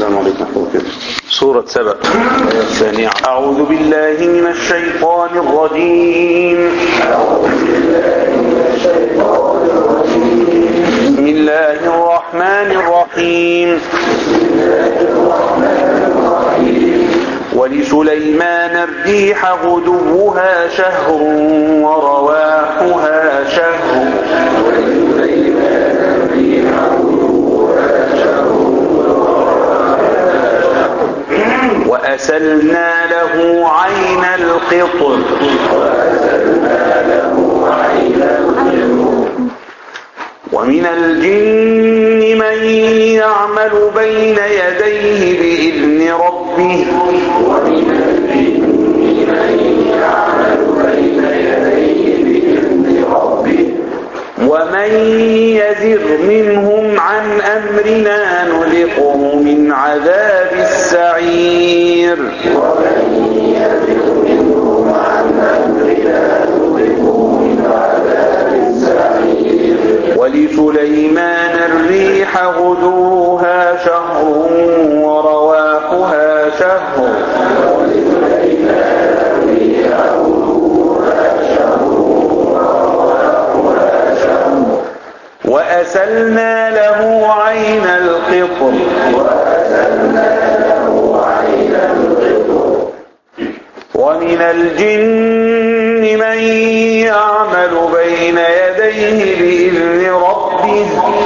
السلام عليكم ورحمة الله وبركاته سورة سبأ الآية الثانية أعوذ بالله من الشيطان الرجيم بسم الله الرحمن الرحيم ولسليمان الريح غدوها شهر ورواحها شهر وأسلنا له عين القطر ومن الجن من يعمل بين يديه بإذن ربه ومن يزر منهم عن أمرنا نذقه من عذاب السعير ولسليمان الريح غدوها شهر ورواحها شهر وأسلنا له عين القطر ومن الجن من يعمل بين يديه بإذن ربه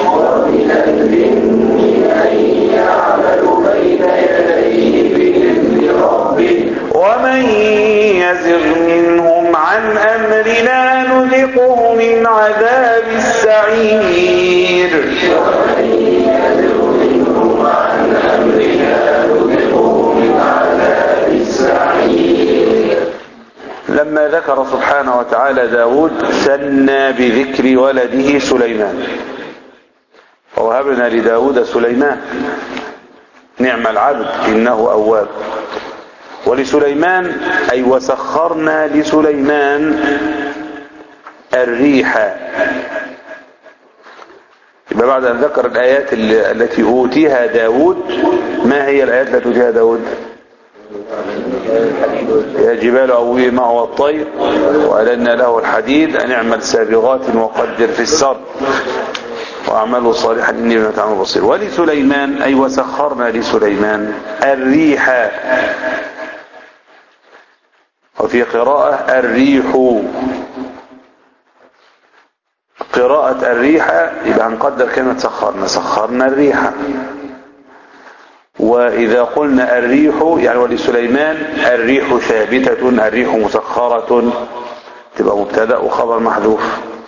ومن يزغ منهم عن أمرنا نذقه من عذاب السعير لما ذكر سبحانه وتعالى داود ثنى بذكر ولده سليمان ووهبنا لداود سليمان نعم العبد إنه أواب ولسليمان أي وسخرنا لسليمان الريح يبقى بعد أن ذكر الآيات التي أوتيها داود ما هي الآيات التي أوتيها داود يا جبال أوي معه الطير وألنا له الحديد أن اعمل سابغات وقدر في السر وأعملوا صالحا إني بما تعمل بصير ولسليمان أي وسخرنا لسليمان الريح وفي قراءة الريح قراءة الريح يبقى هنقدر كلمة سخرنا سخرنا الريح وإذا قلنا الريح يعني ولسليمان الريح ثابتة الريح مسخرة تبقى مبتدا وخبر محذوف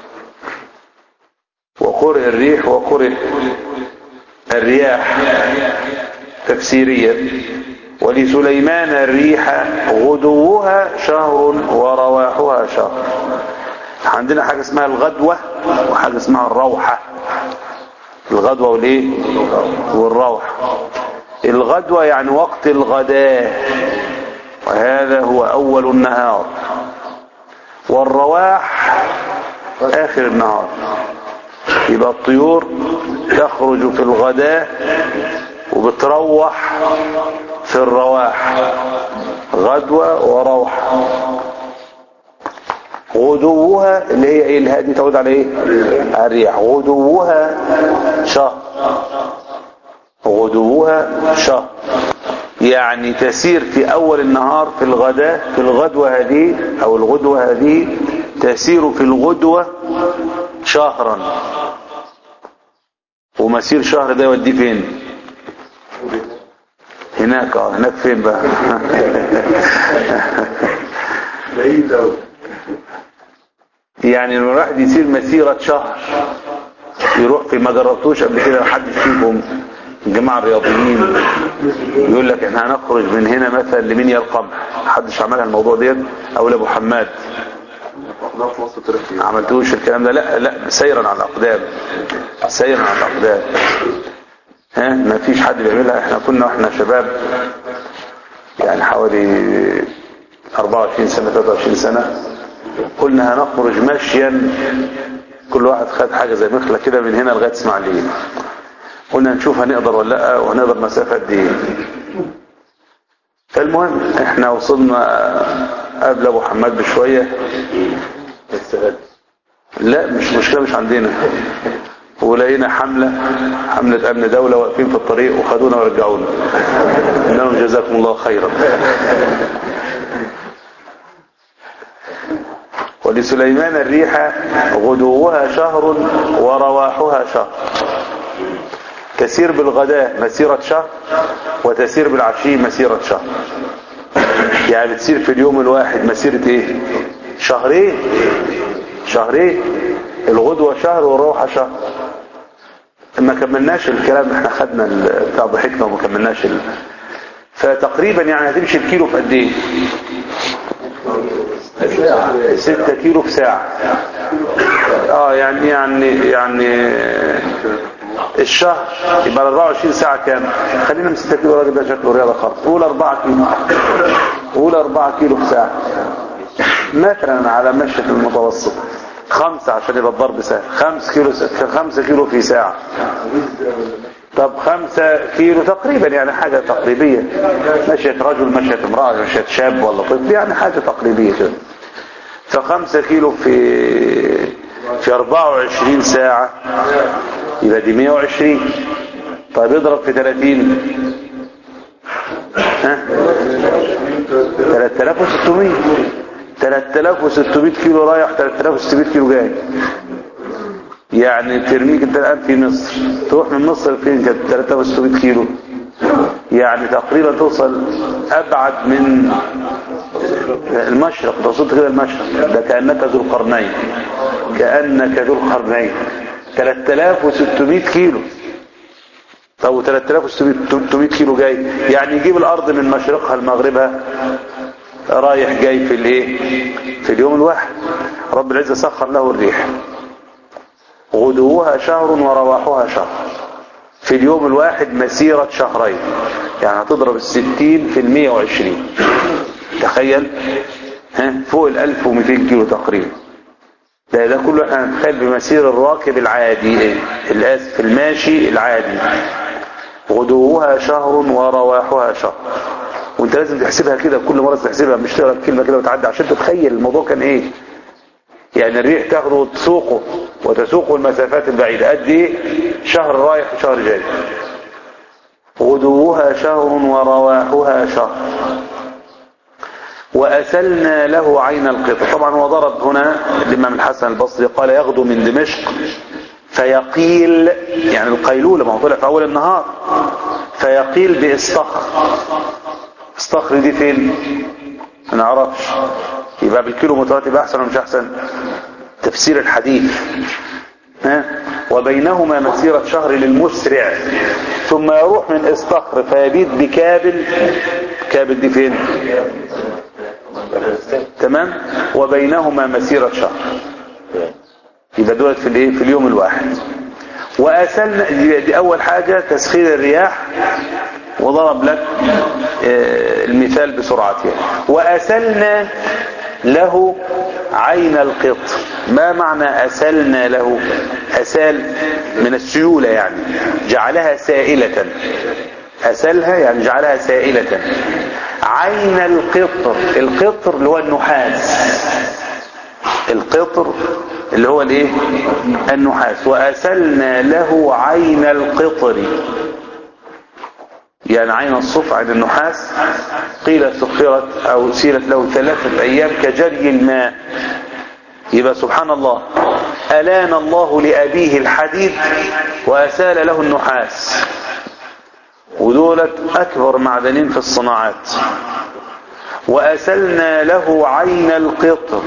وقرئ الريح وقرئ الرياح تفسيريا ولسليمان الريح غدوها شهر ورواحها شهر عندنا حاجة اسمها الغدوة وحاجة اسمها الروحة الغدوة والايه والروح الغدوة يعني وقت الغداء وهذا هو أول النهار والرواح آخر النهار يبقى الطيور تخرج في الغداء وبتروح في الرواح غدوة وروح غدوها اللي هي ايه الهاء دي تعود على ايه الريح غدوها شهر غدوها شهر يعني تسير في اول النهار في الغداء في الغدوة هذه او الغدوة هذه تسير في الغدوة شهرا ومسير شهر ده يوديه فين هناك اه هناك فين بقى بعيد أوي يعني لما الواحد يسير مسيرة شهر يروح في ما جربتوش قبل كده محدش فيكم الجماعة الرياضيين يقول لك احنا هنخرج من هنا مثلا لمنيا القمح محدش عملها الموضوع ديت او لابو حماد لا في مصر تركي ما عملتوش الكلام ده لا لا سيرا على الاقدام سيرا على الاقدام ها ما فيش حد بيعملها احنا كنا واحنا شباب يعني حوالي 24 سنة 23 سنة قلنا هنخرج مشيا كل واحد خد حاجة زي مخلة كده من هنا لغاية اسماعيلية قلنا نشوف هنقدر ولا لا وهنقدر مسافة قد ايه فالمهم احنا وصلنا قبل ابو حماد بشوية لا مش مشكلة مش عندنا ولقينا حملة حملة امن دولة واقفين في الطريق وخدونا ورجعونا انهم جزاكم الله خيرا ولسليمان الريح غدوها شهر ورواحها شهر تسير بالغداء مسيرة شهر وتسير بالعشي مسيرة شهر يعني بتسير في اليوم الواحد مسيرة ايه شهرين شهرين الغدوة شهر والروحة شهر ما كملناش الكلام احنا خدنا بتاع ضحكنا وما كملناش ال... فتقريبا يعني هتمشي الكيلو في قد ايه ستة كيلو في ساعة اه يعني يعني يعني الشهر يبقى 24 ساعة كام خلينا من 6 كيلو الراجل ده شكله رياضة خالص قول 4 كيلو قول 4 كيلو في ساعة مثلا على مشية المتوسط خمسة عشان يبقى الضرب سهل خمس كيلو خمسة كيلو في ساعة طب خمسة كيلو تقريبا يعني حاجة تقريبية مشية رجل مشية امرأة مشية شاب ولا طفل يعني حاجة تقريبية كده فخمسة كيلو في في 24 ساعة يبقى دي 120 طيب اضرب في 30 ها 3600 3600 كيلو رايح 3600 كيلو جاي يعني ترميك انت الان في مصر تروح من مصر فين كانت 3600 كيلو يعني تقريبا توصل ابعد من المشرق توصلت كده المشرق ده كأنك ذو القرنين كأنك ذو القرنين 3600 كيلو طب 3600 كيلو جاي يعني يجيب الارض من مشرقها لمغربها رايح جاي في الايه في اليوم الواحد رب العزة سخر له الريح غدوها شهر ورواحها شهر في اليوم الواحد مسيرة شهرين يعني هتضرب الستين في المية وعشرين تخيل ها فوق الالف ومئتين كيلو تقريبا ده ده كله احنا هنتخيل بمسير الراكب العادي الاسف الماشي العادي غدوها شهر ورواحها شهر وانت لازم تحسبها كده كل مرة تحسبها مش تقرا الكلمة كده وتعدي عشان تتخيل الموضوع كان ايه يعني الريح تاخده وتسوقه وتسوقه المسافات البعيدة قد ايه شهر رايح وشهر جاي غدوها شهر ورواحها شهر وأسلنا له عين القطر طبعا هو ضرب هنا الإمام الحسن البصري قال يغدو من دمشق فيقيل يعني القيلولة ما هو طلع في أول النهار فيقيل بإستخر استخر دي فين ما نعرفش يبقى بالكيلو مترات يبقى أحسن ولا مش أحسن تفسير الحديث ها وبينهما مسيرة شهر للمسرع ثم يروح من استخر فيبيت بكابل كابل دي فين تمام وبينهما مسيرة شهر يبقى دولت في الايه في اليوم الواحد واسلنا دي اول حاجة تسخير الرياح وضرب لك المثال بسرعتها واسلنا له عين القطر ما معنى أسلنا له أسال من السيولة يعني جعلها سائلة أسلها يعني جعلها سائلة عين القطر القطر اللي هو النحاس القطر اللي هو الايه النحاس وأسلنا له عين القطر يعني عين الصف عين النحاس قيل سخرت او سيرت له ثلاثة ايام كجري الماء يبقى سبحان الله ألان الله لأبيه الحديد وأسال له النحاس ودولت أكبر معدنين في الصناعات وأسلنا له عين القطر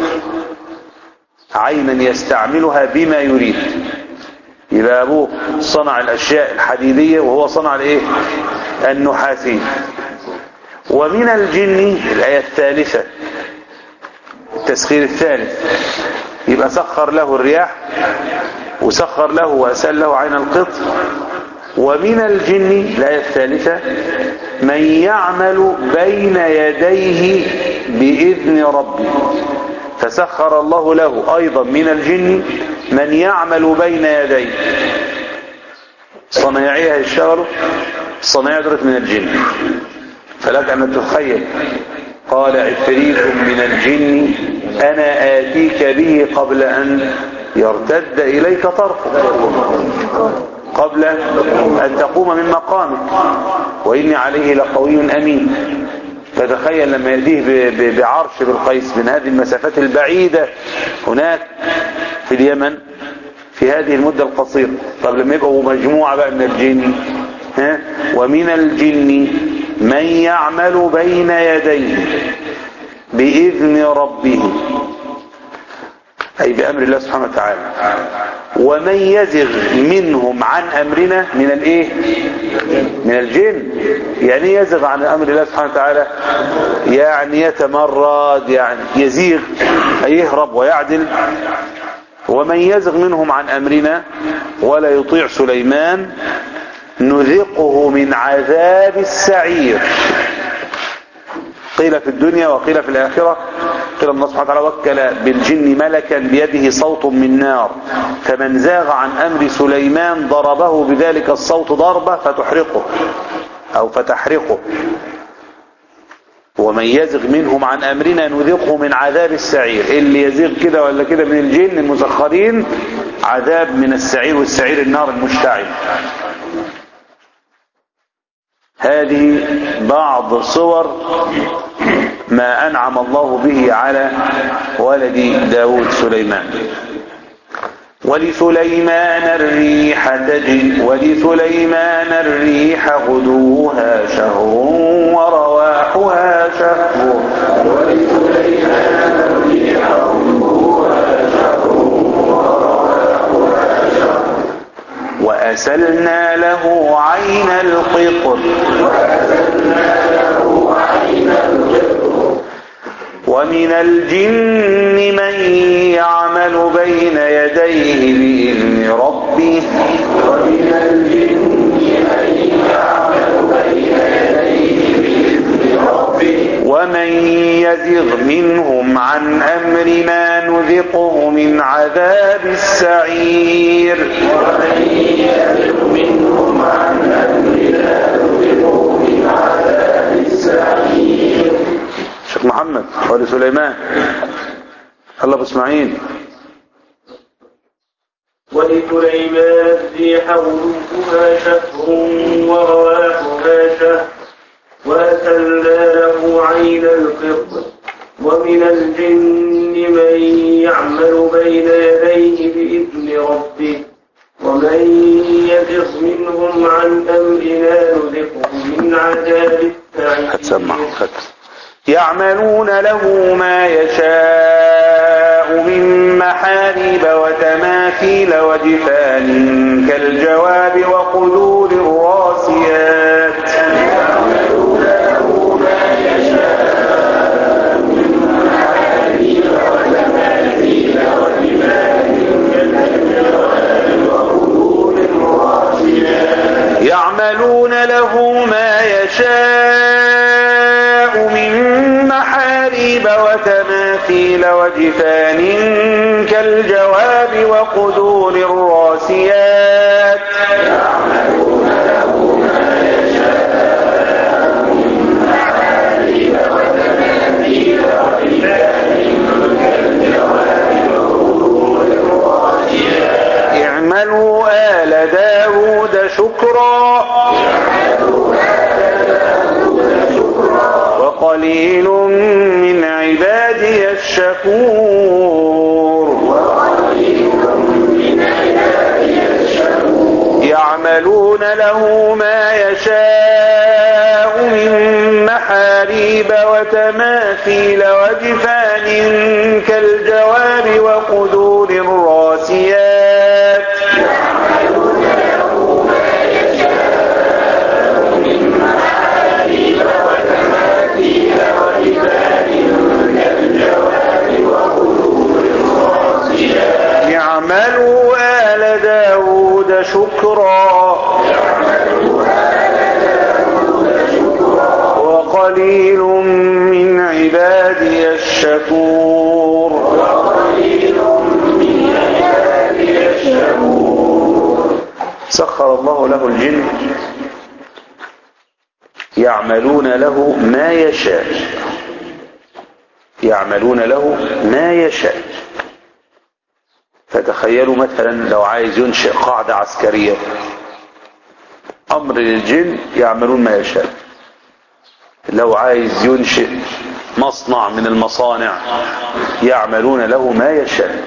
عينا يستعملها بما يريد يبقى أبوه صنع الأشياء الحديدية وهو صنع الإيه النحاسية ومن الجن الآية الثالثة التسخير الثالث يبقى سخر له الرياح وسخر له وأسأل له عين القطر ومن الجن الآية الثالثة من يعمل بين يديه بإذن ربه فسخر الله له أيضا من الجن من يعمل بين يديه صنايعية هيشتغلوا الصنايعية دولت من الجن فلك أن تتخيل قال عفريت من الجن أنا آتيك به قبل أن يرتد إليك طرفك قبل أن تقوم من مقامك وإني عليه لقوي أمين فتخيل لما يأتيه ب- ب- بعرش بالقيس من هذه المسافات البعيدة هناك في اليمن في هذه المدة القصيرة طب لما يبقوا مجموعة بقى من الجن ها ومن الجن من يعمل بين يديه بإذن ربه أي بأمر الله سبحانه وتعالى ومن يزغ منهم عن أمرنا من الإيه من الجن يعني إيه يزغ عن أمر الله سبحانه وتعالى يعني يتمرد يعني يزيغ أي يهرب ويعدل ومن يزغ منهم عن أمرنا ولا يطيع سليمان نذقه من عذاب السعير قيل في الدنيا وقيل في الآخرة قيل الله سبحانه وتعالى وكل بالجن ملكا بيده صوت من نار فمن زاغ عن أمر سليمان ضربه بذلك الصوت ضربة فتحرقه أو فتحرقه ومن يزغ منهم عن أمرنا نذقه من عذاب السعير اللي يزيغ كده ولا كده من الجن المسخرين عذاب من السعير والسعير النار المشتعل هذه بعض صور ما أنعم الله به على ولد داود سليمان ولسليمان الريح تجري ولسليمان الريح غدوها شهر ورواحها شهر وأسلنا له عين القطر ومن الجن من يعمل بين يديه بإذن ربه ومن الجن من يعمل بين يديه بإذن ربه ومن يزغ منهم عن أمرنا نذقه من عذاب السعير ومن يزغ منهم عن أمرنا نذقه من عذاب السعير شيخ محمد ولي سليمان الله ابو اسماعيل ولسليمان الريح غدوها شهر ورواحها شهر وأسلنا له عين القط ومن الجن من يعمل بين يديه بإذن ربه ومن يزغ منهم عن أمرنا نذقه من عذاب السعير هتسمع هت يعملون له ما يشاء من محاريب وتماثيل وجفان كالجواب وقدور الراسيات يعملون له ما يشاء من محاريب وتماثيل وجفان كالجواب وقدور الراسيات اعملوا آل داود شكرا وقليل من عبادي الشكور يعملون له ما يشاء من محاريب وتماثيل وجفان كالجواب وقدور الراسيات اعملوا آل داود شكرا وقليل من عبادي الشكور سخر سخر الله له الجن يعملون له ما يشاء يعملون له ما يشاء فتخيلوا مثلا لو عايز ينشئ قاعدة عسكرية أمر للجن يعملون ما يشاء لو عايز ينشئ مصنع من المصانع يعملون له ما يشاء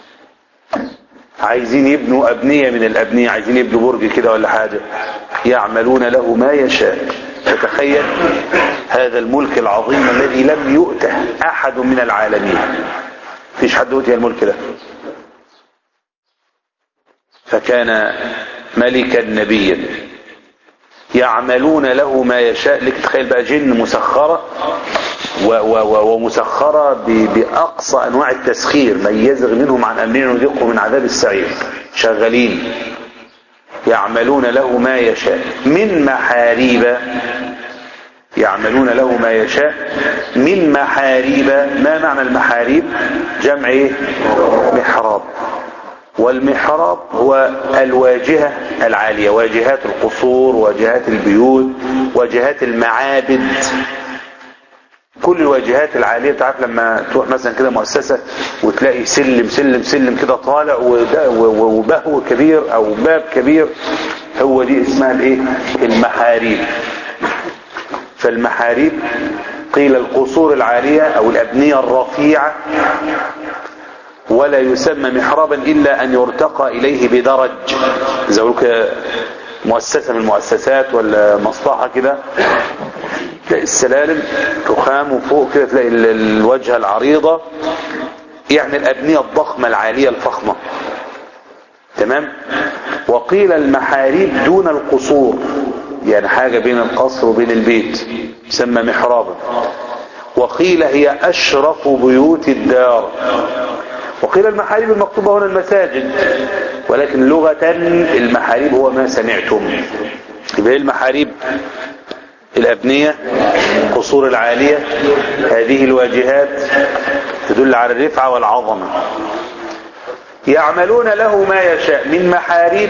عايزين يبنوا أبنية من الأبنية عايزين يبنوا برج كده ولا حاجة يعملون له ما يشاء فتخيل هذا الملك العظيم الذي لم يؤته أحد من العالمين فيش حد أوتي الملك ده فكان ملكا نبيا يعملون له ما يشاء لك تخيل بقى جن مسخرة و و و ومسخرة ب- بأقصى أنواع التسخير من يزغ منهم عن أمرنا نذيقه من عذاب السعير شغالين يعملون له ما يشاء من محاريب يعملون له ما يشاء من محاريب ما معنى المحاريب جمع ايه محراب والمحراب هو الواجهة العالية واجهات القصور واجهات البيوت واجهات المعابد كل الواجهات العالية تعرف لما تروح مثلا كده مؤسسة وتلاقي سلم سلم سلم كده طالع وده- و- وبهو كبير او باب كبير هو دي اسمها الايه المحاريب فالمحاريب قيل القصور العالية او الابنية الرفيعة ولا يسمى محرابا الا ان يرتقى اليه بدرج زي ما بيقولوا كده مؤسسة من المؤسسات ولا مصلحة كده تلاقي السلالم رخام وفوق كده تلاقي ال- الواجهة العريضة يعني الأبنية الضخمة العالية الفخمة تمام وقيل المحاريب دون القصور يعني حاجة بين القصر وبين البيت يسمى محرابا وقيل هي أشرف بيوت الدار وقيل المحاريب المكتوبة هنا المساجد ولكن لغة المحاريب هو ما سمعتم يبقى إيه المحاريب الأبنية قصور العالية هذه الواجهات تدل على الرفعة والعظمة يعملون له ما يشاء من محاريب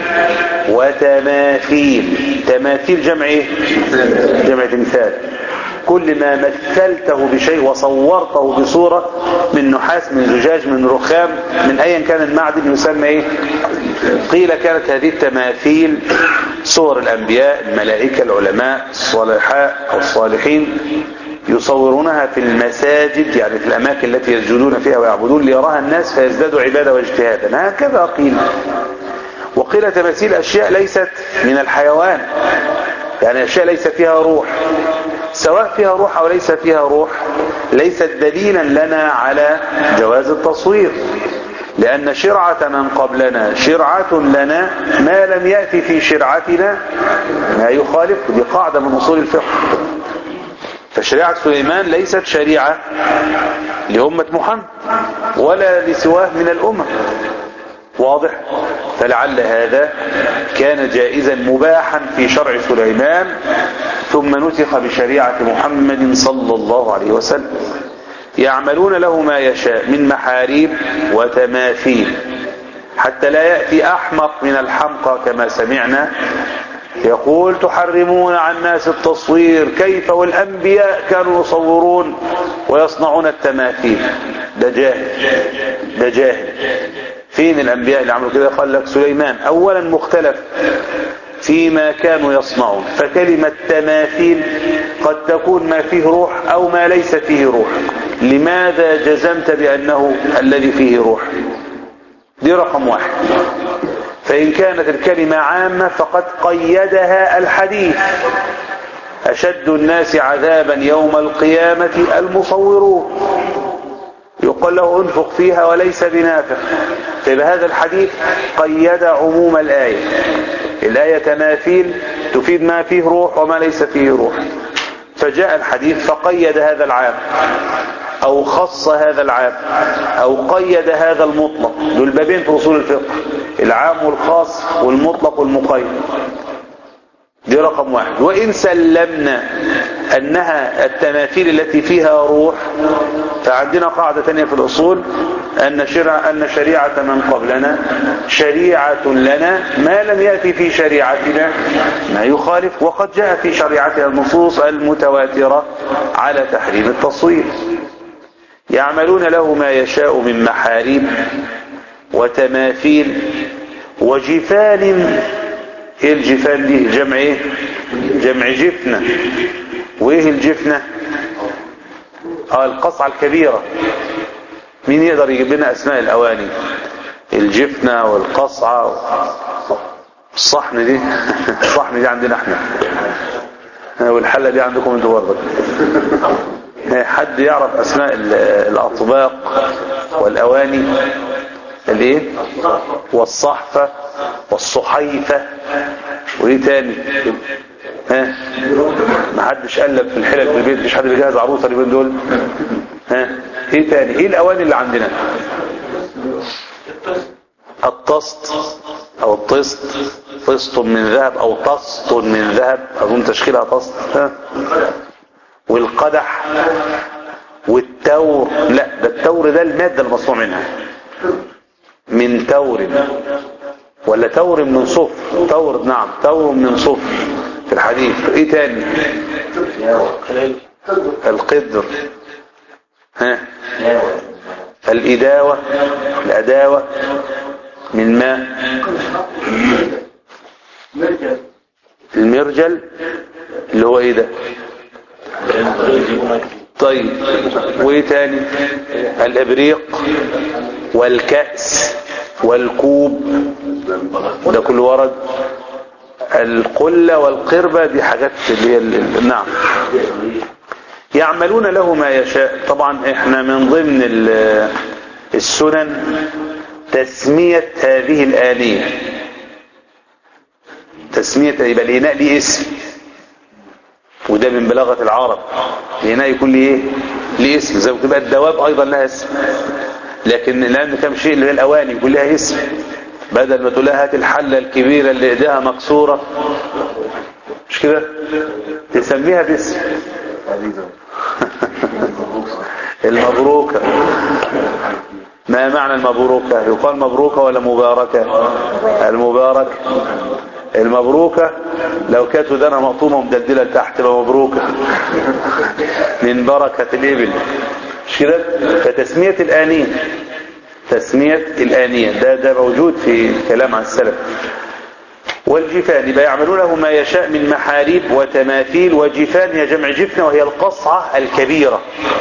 وتماثيل تماثيل جمع ايه جمع تمثال كل ما مثلته بشيء وصورته بصورة من نحاس من زجاج من رخام من ايا كان المعدن يسمى ايه قيل كانت هذه التماثيل صور الانبياء الملائكة العلماء الصالحاء او الصالحين يصورونها في المساجد يعني في الأماكن التي يسجدون فيها ويعبدون ليراها الناس فيزدادوا عبادة واجتهادا هكذا قيل وقيل تماثيل أشياء ليست من الحيوان يعني أشياء ليس فيها روح سواء فيها روح أو ليس فيها روح ليست دليلا لنا على جواز التصوير لأن شرعة من قبلنا شرعة لنا ما لم يأتي في شرعتنا ما يخالف دي قاعدة من أصول الفقه فشريعة سليمان ليست شريعة لأمة محمد ولا لسواه من الأمم واضح فلعل هذا كان جائزا مباحا في شرع سليمان ثم نسخ بشريعة محمد صلى الله عليه وسلم يعملون له ما يشاء من محاريب وتماثيل حتى لا يأتي أحمق من الحمقى كما سمعنا يقول تحرمون عن الناس التصوير كيف والأنبياء كانوا يصورون ويصنعون التماثيل ده جاهل ده جاهل فين الأنبياء اللي عملوا كده قال لك سليمان أولا مختلف فيما كانوا يصنعون فكلمة تماثيل قد تكون ما فيه روح أو ما ليس فيه روح لماذا جزمت بأنه الذي فيه روح دي رقم واحد فإن كانت الكلمة عامة فقد قيدها الحديث أشد الناس عذابا يوم القيامة المصورون يقول له انفق فيها وليس بنافق فيبقى هذا الحديث قيد عموم الآية الآية تماثيل تفيد ما فيه روح وما ليس فيه روح فجاء الحديث فقيد هذا العام أو خص هذا العام أو قيد هذا المطلق دول بابين في أصول الفقه العام والخاص والمطلق والمقيد دي رقم واحد وإن سلمنا أنها التماثيل التي فيها روح فعندنا قاعدة ثانية في الأصول أن, شرع أن شريعة من قبلنا شريعة لنا ما لم يأتي في شريعتنا ما يخالف وقد جاء في شريعتنا النصوص المتواترة على تحريم التصوير يعملون له ما يشاء من محاريب وتماثيل وجفان ايه الجفان دي جمع ايه جمع جفنة وايه الجفنة اه القصعة الكبيرة مين يقدر يجيب لنا اسماء الاواني الجفنة والقصعة الصحن دي الصحن دي عندنا احنا والحلة دي عندكم انتوا برضه حد يعرف اسماء الاطباق والاواني الايه والصحفة والصحيفة وايه تاني ها ما حدش قلب في الحلل في البيت مش حد بيجهز عروسه اليومين دول ها ايه تاني ايه الاواني اللي عندنا الطست او الطست طست من ذهب او طست من ذهب اظن تشكيلها طست ها والقدح والتور لا ده التور ده المادة المصنوع منها من تور ولا تور من صفر تور نعم تور من صفر في الحديث ايه تاني القدر ها الإداوة الأداوة من ماء المرجل اللي هو ايه ده طيب وايه تاني الابريق والكأس والكوب ده كله ورد القلة والقربة دي حاجات اللي هي ال- نعم يعملون له ما يشاء طبعا احنا من ضمن ال- السنن تسمية هذه الآلية تسمية يبقى الإناء ليه اسم وده من بلاغة العرب الإناء يكون ليه ايه ليه اسم زي ما تبقى الدواب أيضا لها اسم لكن لأن كم شيء اللي هي الأواني يكون لها اسم بدل ما تقول لها هات الحلة الكبيرة اللي ايديها مكسورة مش كده تسميها باسم المبروكة ما معنى المبروكة يقال مبروكة ولا مباركة المبارك المبروكة لو كانت ودانها مقطومة ومدلدلة تحت تبقى مبروكة من بركة الإبل مش كده فتسمية الآنية تسمية الآنية ده ده موجود في الكلام عن السلف والجفان يبقى يعملون له ما يشاء من محاريب وتماثيل وجفان هي جمع جفنة وهي القصعة الكبيرة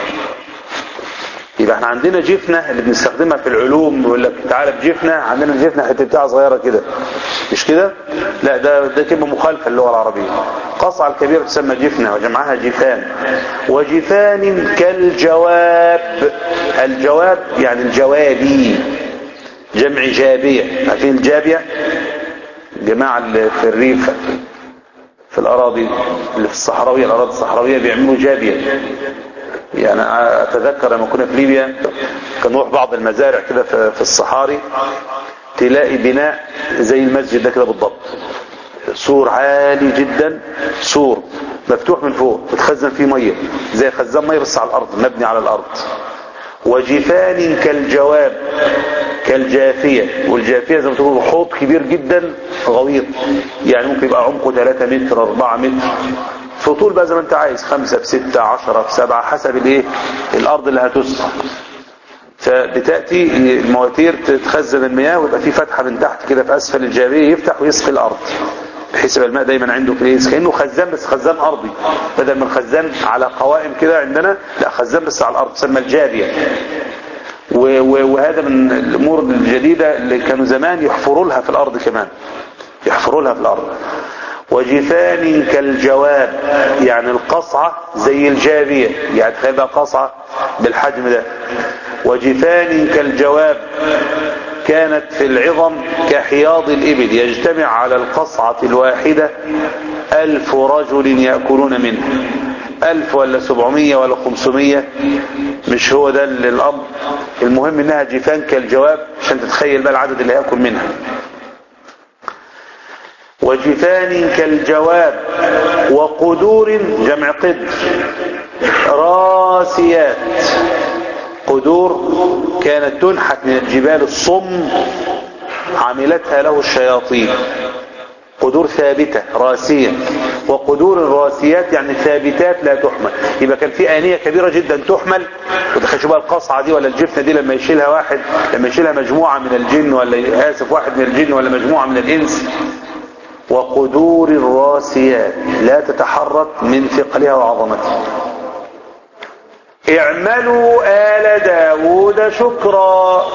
يبقى احنا عندنا جفنة اللي بنستخدمها في العلوم يقول لك تعالى بجفنة عندنا الجفنة حتة بتاع صغيرة كده مش كده لا ده ده كلمة مخالفة للغة العربية قصعة الكبيرة تسمى جفنة وجمعها جفان وجفان كالجواب الجواب يعني الجوابي جمع جابية عارفين الجابية جماعة اللي في الريف في الأراضي اللي في الصحراوية الأراضي الصحراوية بيعملوا جابية يعني أتذكر لما كنا في ليبيا كان نروح بعض المزارع كده في في الصحاري تلاقي بناء زي المسجد ده كده بالضبط سور عالي جدا سور مفتوح من فوق بتخزن فيه ميه زي خزان ميه بس على الارض مبني على الارض وجفان كالجواب كالجافية والجافية زي ما تقول حوض كبير جدا غويط يعني ممكن يبقى عمقه 3 متر 4 متر في طول بقى زي ما انت عايز 5 بستة 10 بسبعة حسب الايه الارض اللي هتسقى فبتأتي المواتير تخزن المياه ويبقى في فتحة من تحت كده في اسفل الجابية يفتح ويسقي الارض بحيث يبقى الماء دايما عنده في ايه كانه خزان بس خزان ارضي بدل من خزان على قوائم كده عندنا لا خزان بس على الارض تسمى الجاريه و- و- وهذا من الامور الجديده اللي كانوا زمان يحفروا لها في الارض كمان يحفروا لها في الارض وجفان كالجواب يعني القصعه زي الجابيه يعني تخيل بقى قصعه بالحجم ده وجفان كالجواب كانت في العظم كحياض الإبل يجتمع على القصعة الواحدة ألف رجل يأكلون منه ألف ولا سبعمية ولا خمسمية مش هو ده اللي الأمر المهم إنها جفان كالجواب عشان تتخيل بقى العدد اللي يأكل منها وجفان كالجواب وقدور جمع قدر راسيات قدور كانت تنحت من الجبال الصم عملتها له الشياطين قدور ثابتة راسية وقدور الراسيات يعني ثابتات لا تحمل يبقى كان في آنية كبيرة جدا تحمل وتخشوا بقى القصعة دي ولا الجفنة دي لما يشيلها واحد لما يشيلها مجموعة من الجن ولا آسف واحد من الجن ولا مجموعة من الإنس وقدور الراسيات لا تتحرك من ثقلها وعظمتها اعملوا آل داود شكرا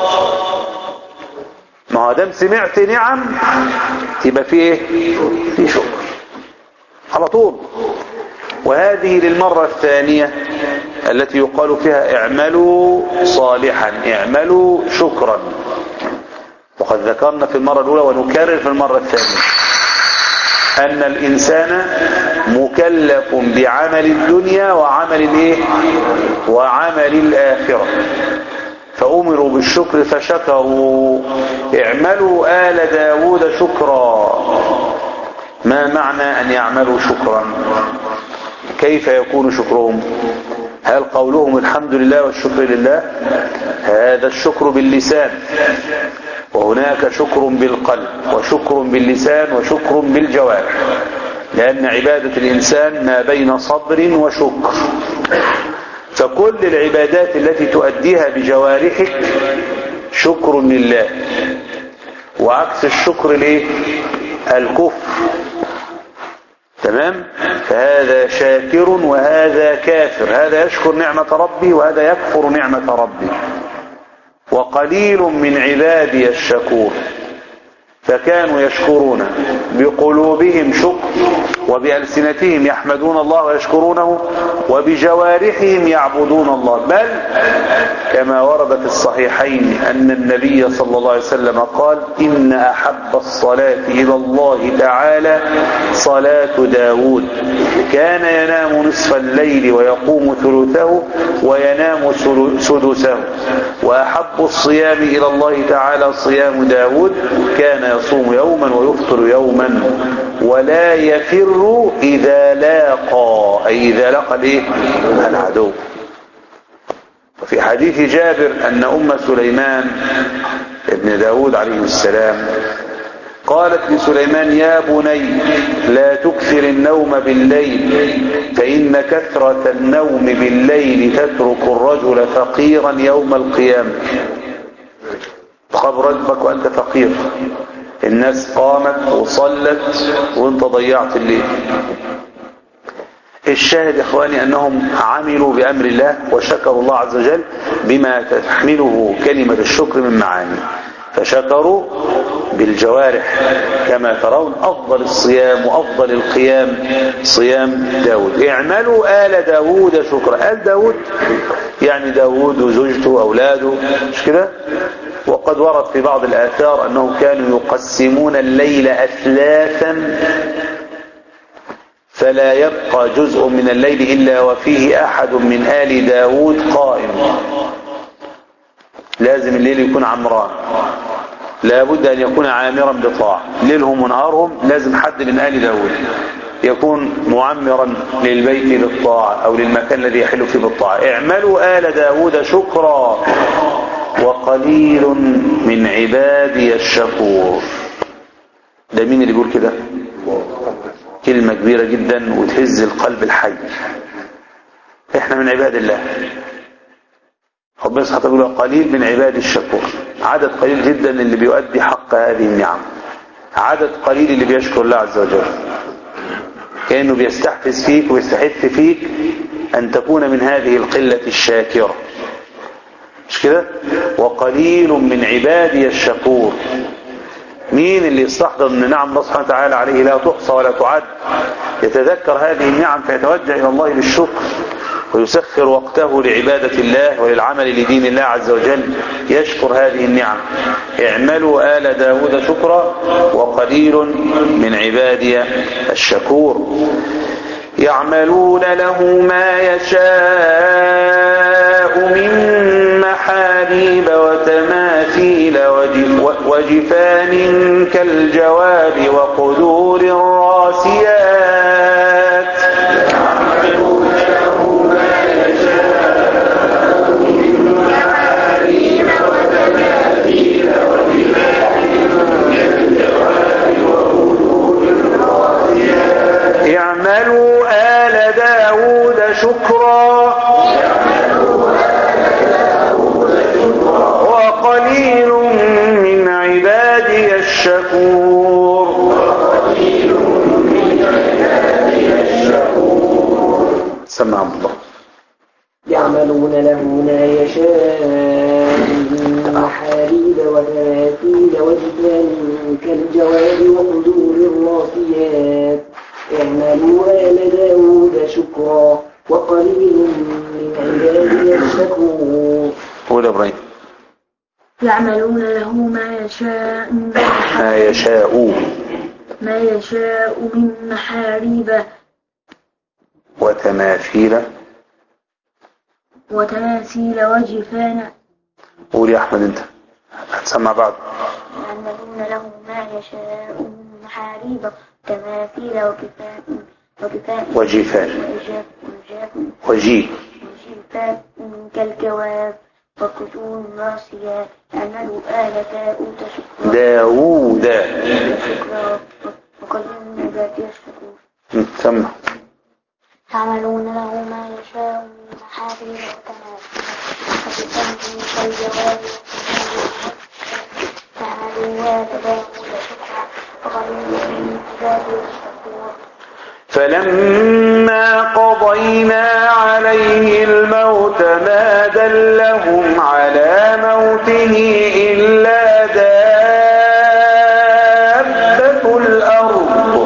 ما دام سمعت نعم يبقى في ايه في شكر على طول وهذه للمرة الثانية التي يقال فيها اعملوا صالحا اعملوا شكرا وقد ذكرنا في المرة الأولى ونكرر في المرة الثانية أن الإنسان مكلف بعمل الدنيا وعمل الايه وعمل الآخرة فأمروا بالشكر فشكروا اعملوا آل داود شكرا ما معنى أن يعملوا شكرا كيف يكون شكرهم هل قولهم الحمد لله والشكر لله هذا الشكر باللسان وهناك شكر بالقلب وشكر باللسان وشكر بالجوارح لأن عبادة الإنسان ما بين صبر وشكر فكل العبادات التي تؤديها بجوارحك شكر لله وعكس الشكر الايه الكفر تمام فهذا شاكر وهذا كافر هذا يشكر نعمة ربي وهذا يكفر نعمة ربي وقليل من عبادي الشكور فكانوا يشكرون بقلوبهم شكر وبألسنتهم يحمدون الله ويشكرونه وبجوارحهم يعبدون الله بل كما ورد في الصحيحين أن النبي صلى الله عليه وسلم قال إن أحب الصلاة إلى الله تعالى صلاة داود كان ينام نصف الليل ويقوم ثلثه وينام سدسه وأحب الصيام إلى الله تعالى صيام داود كان يصوم يوما ويفطر يوما ولا يفر إذا لاقى أي إذا لقى الإيه؟ العدو وفي حديث جابر أن أم سليمان ابن داود عليه السلام قالت لسليمان يا بني لا تكثر النوم بالليل فإن كثرة النوم بالليل تترك الرجل فقيرا يوم القيامة خب رجبك وأنت فقير الناس قامت وصلت وانت ضيعت الليل الشاهد يا اخواني انهم عملوا بامر الله وشكروا الله عز وجل بما تحمله كلمة الشكر من معاني فشكروا بالجوارح كما ترون افضل الصيام وافضل القيام صيام داود اعملوا آل داود شكرا آل داود يعني داود وزوجته واولاده مش كده وقد ورد في بعض الآثار أنهم كانوا يقسمون الليل أثلاثا فلا يبقى جزء من الليل إلا وفيه أحد من آل داود قائم لازم الليل يكون عمران لابد أن يكون عامرا بطاعة ليلهم ونهارهم لازم حد من آل داود يكون معمرا للبيت بالطاعة أو للمكان الذي يحل فيه بالطاعة اعملوا آل داود شكرا وقليل من عبادي الشكور ده مين اللي بيقول كده كلمة كبيرة جدا وتهز القلب الحي احنا من عباد الله ربنا سبحانه يقول قليل من عباد الشكور عدد قليل جدا اللي بيؤدي حق هذه النعم عدد قليل اللي بيشكر الله عز وجل كأنه بيستحفز فيك ويستحث فيك أن تكون من هذه القلة الشاكرة مش كده وقليل من عبادي الشكور مين اللي يستحضر ان نعم الله سبحانه وتعالى عليه لا تحصى ولا تعد يتذكر هذه النعم فيتوجه الى الله بالشكر ويسخر وقته لعبادة الله وللعمل لدين الله عز وجل يشكر هذه النعم اعملوا آل داود شكرا وقليل من عبادي الشكور يعملون له ما يشاء من محاريب وتماثيل وجفان كالجواب وقدور الراسيات اعملوا آل داود شكرا وقليل من عبادي الشكور سمع الله يعملون له ما يشاء من محاريب وتماثيل وجفان كالجواب وقدور الراسيات اعملوا آل داود شكرا وقليل من عبادي الشكور قول يا ابراهيم يعملون له ما يشاء من ما يشاء ما يشاء من محاريب وتماثيل وتماثيل وجفان قول يا احمد انت هتسمع بعض يعملون له ما يشاء من محاريب تماثيل وكفاء وكفاء وجفان وإجاب وإجاب وجي وجفاء كالجواب وكسور راسيات اعملوا آل داود شكرا داوود شكرا وقليل من عبادي الشكور سمع يعملون له ما يشاء من محاريب وتماثيل وبذنب كالجواب يعملوا آل داود شكرا وقليل من عبادي الشكور فلما قضينا عليه الموت ما دلهم على موته إلا دابة الأرض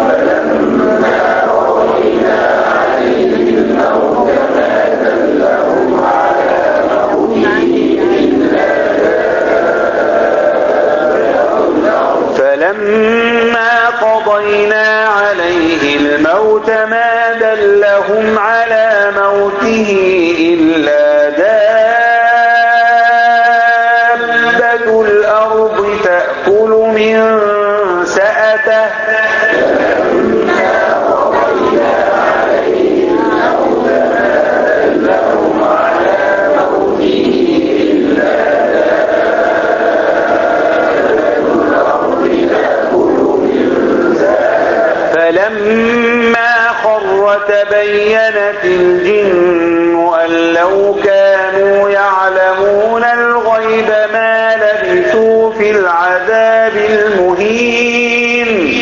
فلما قضينا عليه الموت ما دلهم على موته إلا دابة الأرض تأكل من سأته فلما خر تبينت الجن أن لو كانوا يعلمون الغيب ما لبثوا في العذاب المهين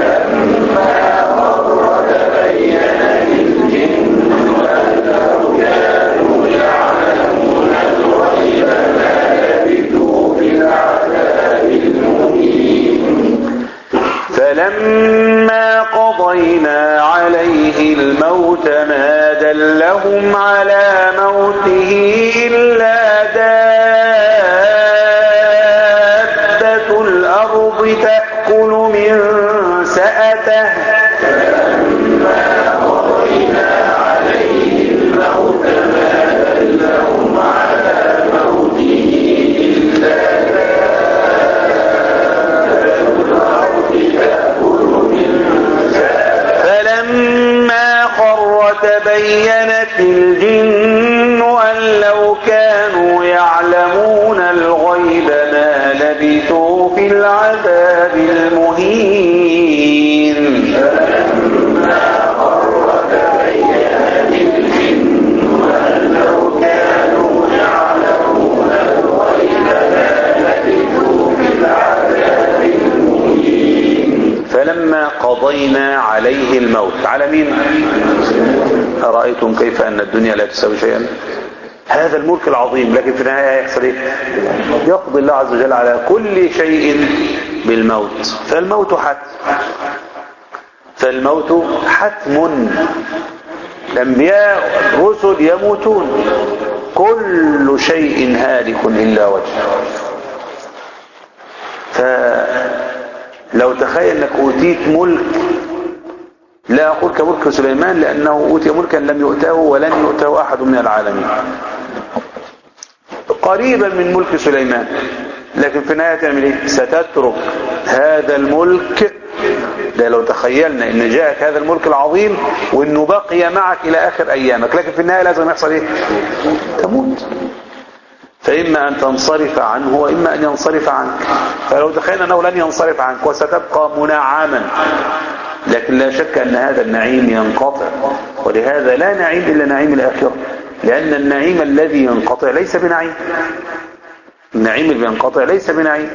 فلما قضينا عليه الموت ما دلهم على موته إلا دابة الأرض تأكل من سأته فلما خر تبينت الجن أن لو كانوا يعلمون الغيب ما لبثوا في العذاب المهين فلما قضينا عليه الموت على مين أرأيتم كيف أن الدنيا لا تساوي شيئا هذا الملك العظيم لكن في النهاية يحصل ايه يقضي الله عز وجل على كل شيء بالموت فالموت حتم فالموت حتم الأنبياء الرسل يموتون كل شيء هالك إلا وجهه فلو تخيل انك اوتيت ملك لا اقول كملك سليمان لانه اوتي ملكا لم يؤته ولن يؤته احد من العالمين قريبا من ملك سليمان لكن في النهاية تعمل ايه ستترك هذا الملك ده لو تخيلنا ان جاءك هذا الملك العظيم وانه بقي معك الى اخر ايامك لكن في النهاية لازم يحصل ايه تموت فإما أن تنصرف عنه وإما أن ينصرف عنك فلو تخيلنا أنه لن ينصرف عنك وستبقى منعما لكن لا شك أن هذا النعيم ينقطع ولهذا لا نعيم إلا نعيم الآخرة لأن النعيم الذي ينقطع ليس بنعيم النعيم اللي ينقطع ليس بنعيم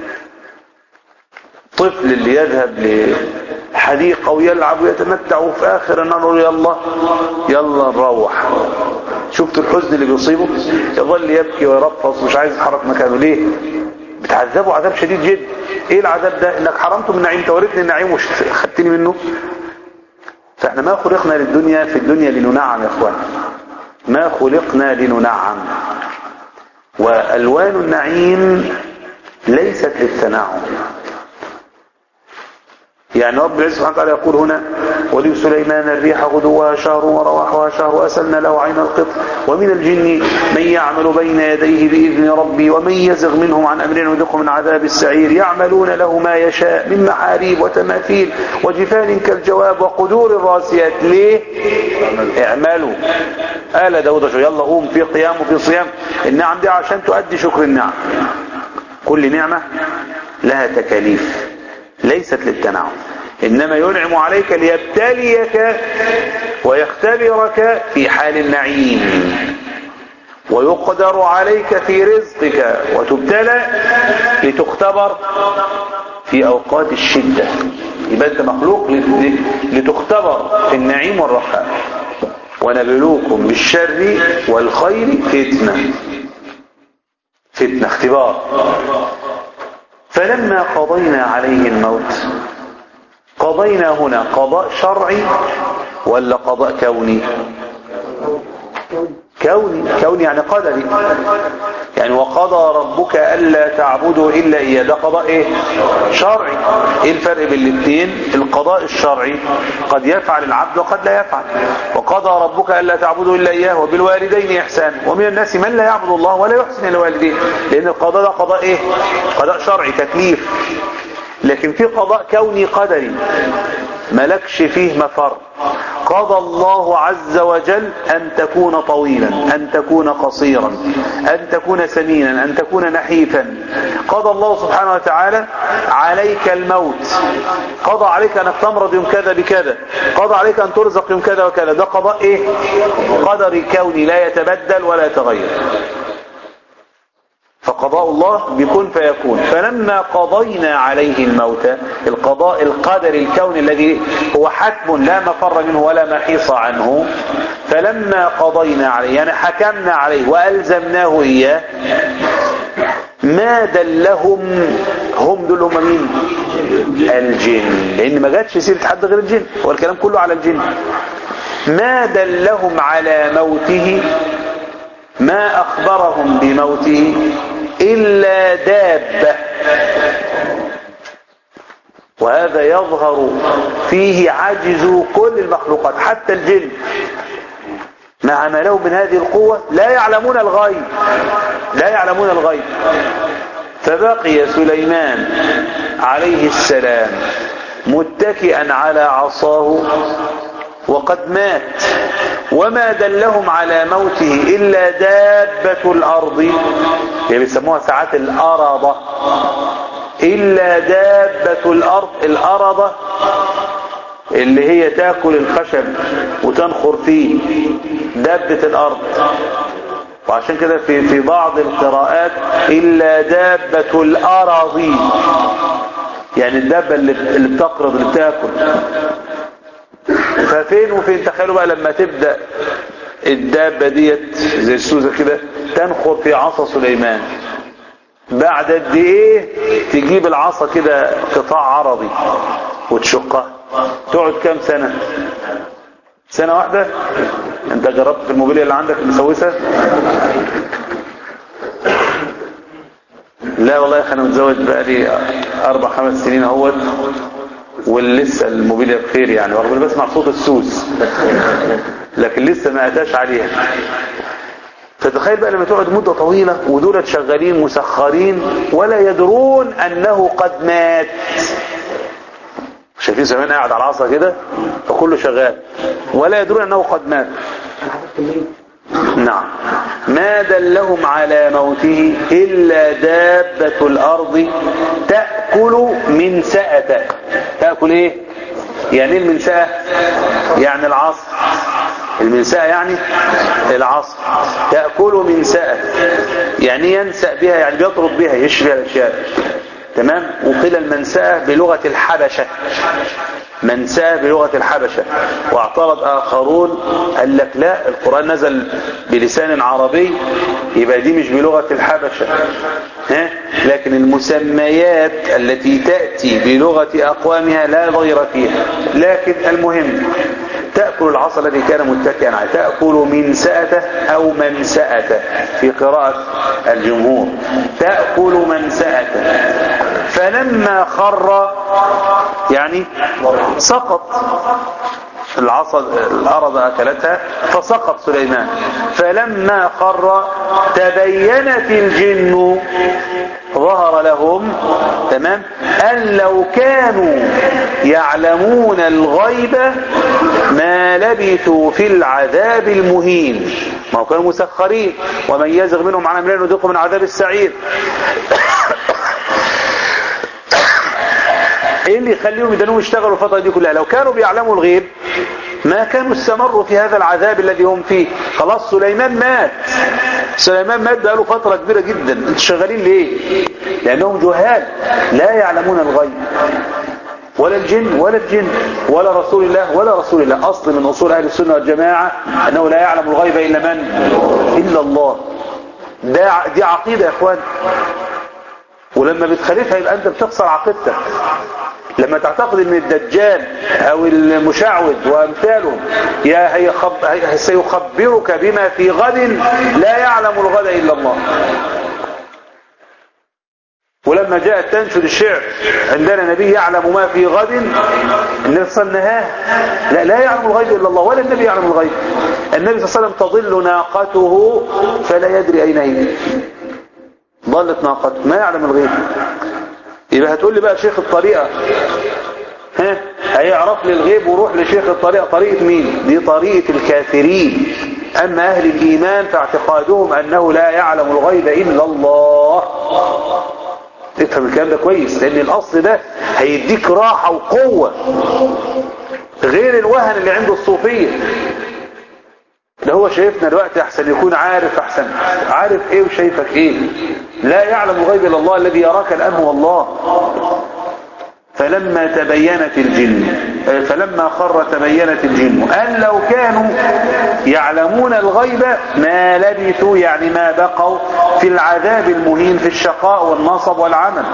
طفل اللي يذهب لحديقة ويلعب ويتمتع وفي آخر النهار يلا يلا نروح شفت الحزن اللي بيصيبه يظل يبكي ويرفص ومش عايز يتحرك مكانه ليه بتعذبه عذاب شديد جدا ايه العذاب ده انك حرمته من نعيم تورثني النعيم وخدتني منه فاحنا ما خلقنا للدنيا في الدنيا لننعم يا اخوان ما خلقنا لننعم والوان النعيم ليست للتنعم يعني رب العزة سبحانه وتعالى يقول هنا ولي سليمان الريح غدوها شهر ورواحها شهر وأسلنا له عين القط ومن الجن من يعمل بين يديه بإذن ربي ومن يزغ منهم عن أمرنا وذقه من عذاب السعير يعملون له ما يشاء من محاريب وتماثيل وجفان كالجواب وقدور الراسيات ليه اعملوا آل داود شو يلا قوم في قيام وفي صيام النعم دي عشان تؤدي شكر النعم كل نعمة لها تكاليف ليست للتنعم إنما ينعم عليك ليبتليك ويختبرك في حال النعيم ويقدر عليك في رزقك وتبتلى لتختبر في أوقات الشدة يبقى أنت مخلوق لتختبر في النعيم والرخاء ونبلوكم بالشر والخير فتنة فتنة اختبار فلما قضينا عليه الموت قضينا هنا قضاء شرعي ولا قضاء كوني كوني كوني يعني قدري يعني وقضى ربك ألا تعبدوا إلا إياه ده قضاء إيه شرعي إيه الفرق بين الاثنين القضاء الشرعي قد يفعل العبد وقد لا يفعل وقضى ربك ألا تعبدوا إلا إياه وبالوالدين إحسان ومن الناس من لا يعبد الله ولا يحسن الوالدين لأن القضاء ده قضاء إيه قضاء شرعي تكليف لكن في قضاء كوني قدري ملكش فيه مفر قضى الله عز وجل أن تكون طويلا أن تكون قصيرا أن تكون سمينا أن تكون نحيفا قضى الله سبحانه وتعالى عليك الموت قضى عليك أنك تمرض يوم كذا بكذا قضى عليك أن ترزق يوم كذا وكذا ده قضاء إيه قدري كوني لا يتبدل ولا يتغير فقضاء الله بكن فيكون فلما قضينا عليه الموت القضاء القدر الكوني الذي هو حتم لا مفر منه ولا محيص عنه فلما قضينا عليه يعني حكمنا عليه وألزمناه إياه ما دلهم هم دول هم مين الجن لأن ما جاتش سيرة حد غير الجن هو الكلام كله على الجن ما دلهم على موته ما أخبرهم بموته إلا دابة وهذا يظهر فيه عجز كل المخلوقات حتى الجن مع ما له من هذه القوة لا يعلمون الغيب لا يعلمون الغيب فبقي سليمان عليه السلام متكئا على عصاه وقد مات وما دلهم على موته إلا دابة الأرض اللي بيسموها ساعات الأرضة إلا دابة الأرض الأرضة اللي هي تاكل الخشب وتنخر فيه دابة الأرض وعشان كده في في بعض القراءات إلا دابة الأراضي يعني الدابة اللي اللي بتقرض اللي بتاكل ففين وفين تخيلوا بقى لما تبدأ الدابة ديت زي السوزة كده تنخر في عصا سليمان بعد قد ايه تجيب العصا كده قطاع عرضي وتشقها تقعد كام سنة سنة واحدة انت جربت في الموبيليا اللي عندك المسوسة لا والله يا اخي انا متزوج بقالي اربع خمس سنين اهوت ولسه الموبيليا بخير يعني ورغم بسمع صوت السوس لكن لسه ما اتاش عليها فتخيل بقى لما تقعد مدة طويلة ودول شغالين مسخرين ولا يدرون أنه قد مات شايفين زمان قاعد على العصا كده فكله شغال ولا يدرون أنه قد مات نعم ما دلهم على موته إلا دابة الأرض تأكل من سأته تأكل إيه يعني إيه المنسأة يعني العصر المنسأة يعني العصر تأكل من سأة يعني ينسأ بها يعني بيطرد بها يشري الأشياء تمام وقيل المنسأة بلغة الحبشة منساه بلغة الحبشة واعترض آخرون قال لك لا القرآن نزل بلسان عربي يبقى دي مش بلغة الحبشة ها؟ لكن المسميات التي تأتي بلغة أقوامها لا غير فيها لكن المهم تأكل العصا الذي كان متكئا عليه تأكل من سأته أو من سأته في قراءة الجمهور تأكل من سأته فلما خر يعني سقط العصا الأرض أكلتها فسقط سليمان فلما خر تبينت الجن ظهر لهم تمام أن لو كانوا يعلمون الغيب ما لبثوا في العذاب المهين ما هو كانوا مسخرين ومن يزغ منهم عن أمرين نذيقه من عذاب السعير ايه اللي يخليهم يدنوا يشتغلوا الفترة دي كلها لو كانوا بيعلموا الغيب ما كانوا استمروا في هذا العذاب الذي هم فيه خلاص سليمان مات سليمان مات بقاله فترة كبيرة جدا انتوا شغالين ليه لانهم جهال لا يعلمون الغيب ولا الجن ولا الجن ولا رسول الله ولا رسول الله اصل من اصول اهل السنة والجماعة انه لا يعلم الغيب الا من الا الله ده دي عقيدة يا اخوان ولما بتخالفها يبقى انت بتخسر عقيدتك لما تعتقد ان الدجال او المشعوذ وامثالهم يا هيخب... هي... سيخبرك بما في غد لا يعلم الغد الا الله ولما جاءت تنشد الشعر عندنا نبي يعلم ما في غد النبي صلى الله عليه وسلم لا لا يعلم الغيب الا الله ولا النبي يعلم الغيب النبي صلى الله عليه وسلم تضل ناقته فلا يدري اين هي ضلت ناقته ما يعلم الغيب يبقى هتقول لي بقى شيخ الطريقة ها هيعرف لي الغيب وروح لشيخ الطريقة طريقة مين دي طريقة الكافرين أما أهل الإيمان فاعتقادهم أنه لا يعلم الغيب إلا الله تفهم الكلام ده كويس لأن الأصل ده هيديك راحة وقوة غير الوهن اللي عنده الصوفية ده هو شايفنا دلوقتي احسن يكون عارف احسن عارف ايه وشايفك ايه لا يعلم الغيب الا الله الذي يراك الان هو الله فلما تبينت الجن فلما خر تبينت الجن أن لو كانوا يعلمون الغيب ما لبثوا يعني ما بقوا في العذاب المهين في الشقاء والنصب والعمل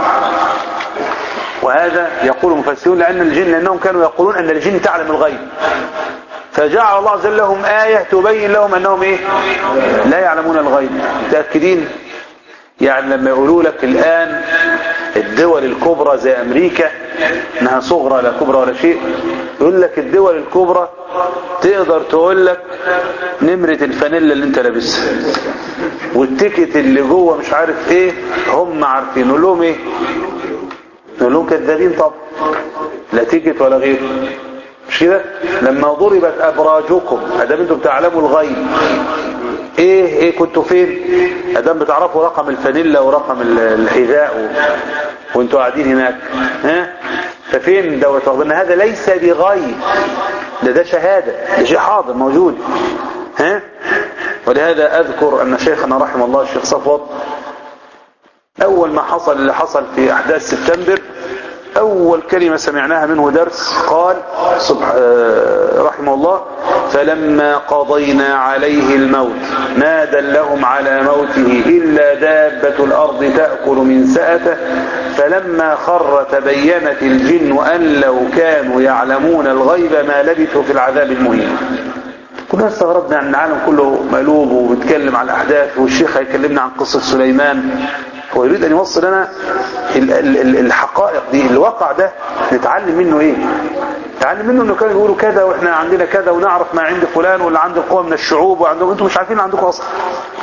وهذا يقول المفسرون لأن الجن لأنهم كانوا يقولون أن الجن تعلم الغيب فجعل الله عز وجل لهم آية تبين لهم أنهم إيه لا يعلمون الغيب متأكدين يعني لما يقولوا لك الآن الدول الكبرى زي أمريكا انها صغرى لا كبرى ولا شيء يقول لك الدول الكبرى تقدر تقول لك نمرة الفانيلا اللي انت لابسها والتيكت اللي جوه مش عارف ايه هم عارفين نقول لهم ايه نقول لهم كذابين طب لا تيكت ولا غيره مش كده لما ضربت ابراجكم ادام انتم تعلموا الغيب ايه ايه كنتوا فين ادام بتعرفوا رقم الفانيلا ورقم الحذاء و... وانتوا قاعدين هناك ها ففين دوت رغم ان هذا ليس بغيب ده ده شهادة ده شيء حاضر موجود ها ولهذا اذكر ان شيخنا رحمه الله الشيخ صفوت اول ما حصل اللي حصل في احداث سبتمبر أول كلمة سمعناها منه درس قال رحمه الله فلما قضينا عليه الموت ما دلهم على موته إلا دابة الأرض تأكل من سأته فلما خر تبينت الجن أن لو كانوا يعلمون الغيب ما لبثوا في العذاب المهين كنا استغربنا عن العالم كله مقلوب وبيتكلم عن الأحداث والشيخ هيكلمنا عن قصة سليمان هو يريد أن يوصل لنا الحقائق دي الواقع ده نتعلم منه ايه نتعلم منه انه كانوا يقولوا كذا واحنا عندنا كذا ونعرف ما عند فلان واللي عند القوة من الشعوب وعندهم انتم مش عارفين عندكم اصلا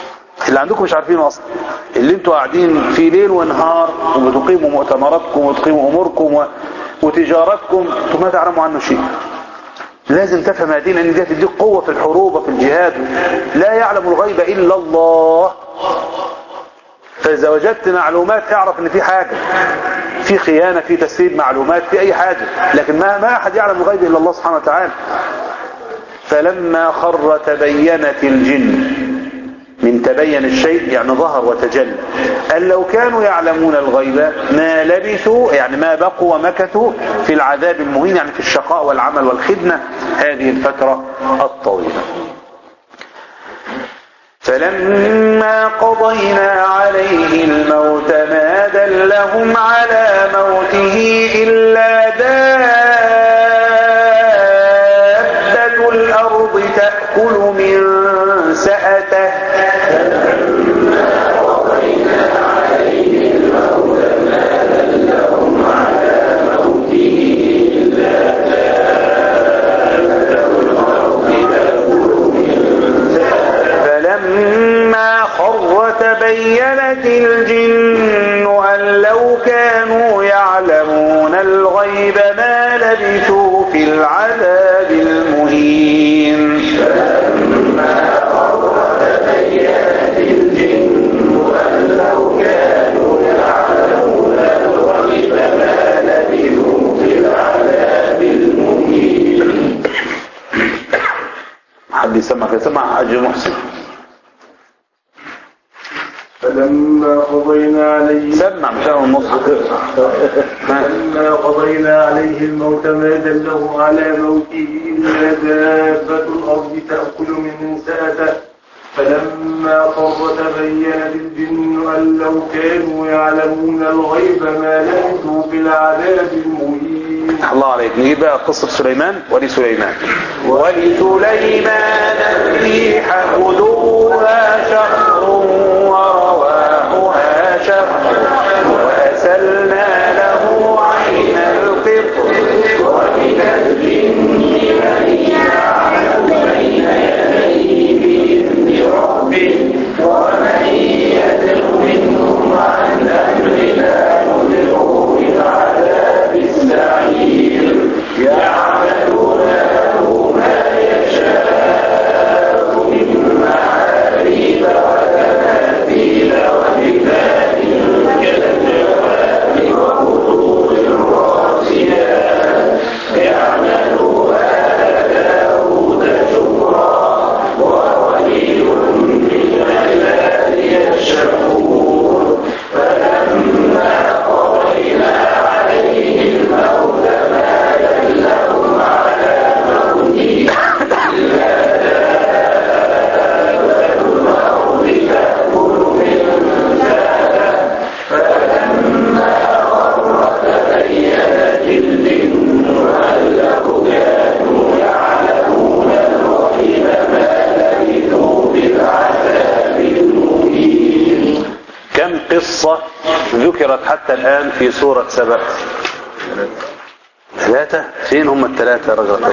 اللي عندكم مش عارفينه اصلا اللي انتوا قاعدين في ليل ونهار وبتقيموا مؤتمراتكم وتقيموا اموركم و... وتجارتكم انتوا ما تعلموا عنه شيء لازم تفهم هذه لان دي هتديك قوه في الحروب وفي الجهاد لا يعلم الغيب الا الله فاذا وجدت معلومات اعرف ان في حاجه في خيانه في تسريب معلومات في اي حاجه لكن ما ما احد يعلم الغيب الا الله سبحانه وتعالى فلما خر تبينت الجن من تبين الشيء يعني ظهر وتجلى قال لو كانوا يعلمون الغيب ما لبثوا يعني ما بقوا ومكثوا في العذاب المهين يعني في الشقاء والعمل والخدمة هذه الفترة الطويلة فلما قضينا عليه الموت ما دلهم على موته إلا دابة الأرض تأكل من سأته فلما خر تبينت الجن أن لو كانوا يعلمون الغيب ما لبثوا في العذاب المهين حد يسمع كده سمع حاج محسن فلما قضينا عليه سمع مش انا النص فلما قضينا عليه الموت ما دله على موته إلا دابة الأرض تأكل من سأته فلما قر تبينت الجن أن لو كانوا يعلمون الغيب ما لبثوا في العذاب المهين الله عليك نجيب بقى قصة سليمان ولسليمان ولسليمان الريح غدوها شهر ورواحها شهر وأسلنا له عين القطر ومن الجن من يعمل بين يديه بإذن ربه ومن يدع منهم عن أمرنا نذقه من عذاب السعير يعملون له ما يشاء من محاريب وتماثيل وجبال كالجواب وقدور الراسيات يعملها داود شكرا وقليل من عبادي الشكور فلما قضينا عليه الموت ما دلهم على موته كم قصة ذكرت حتى الآن في سورة سبأ ثلاثة فين هم الثلاثة يا رجل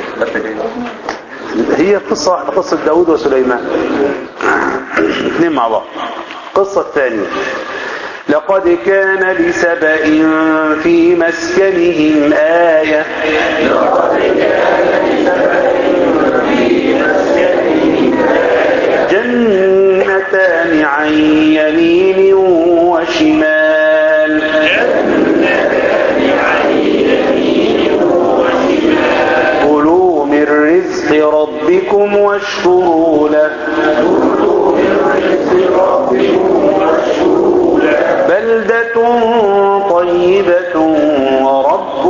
هي قصة واحدة قصة داود وسليمان اثنين مع بعض قصة الثانية لقد كان لسبأ في مسكنهم آية لقد كان لسبأ في مسكنهم آية جنتان عن يمين وشمال جنتان عن يمين وشمال كلوا من رزق ربكم واشكروا له كلوا من رزق ربكم واشكروا له بلدة طيبة ورب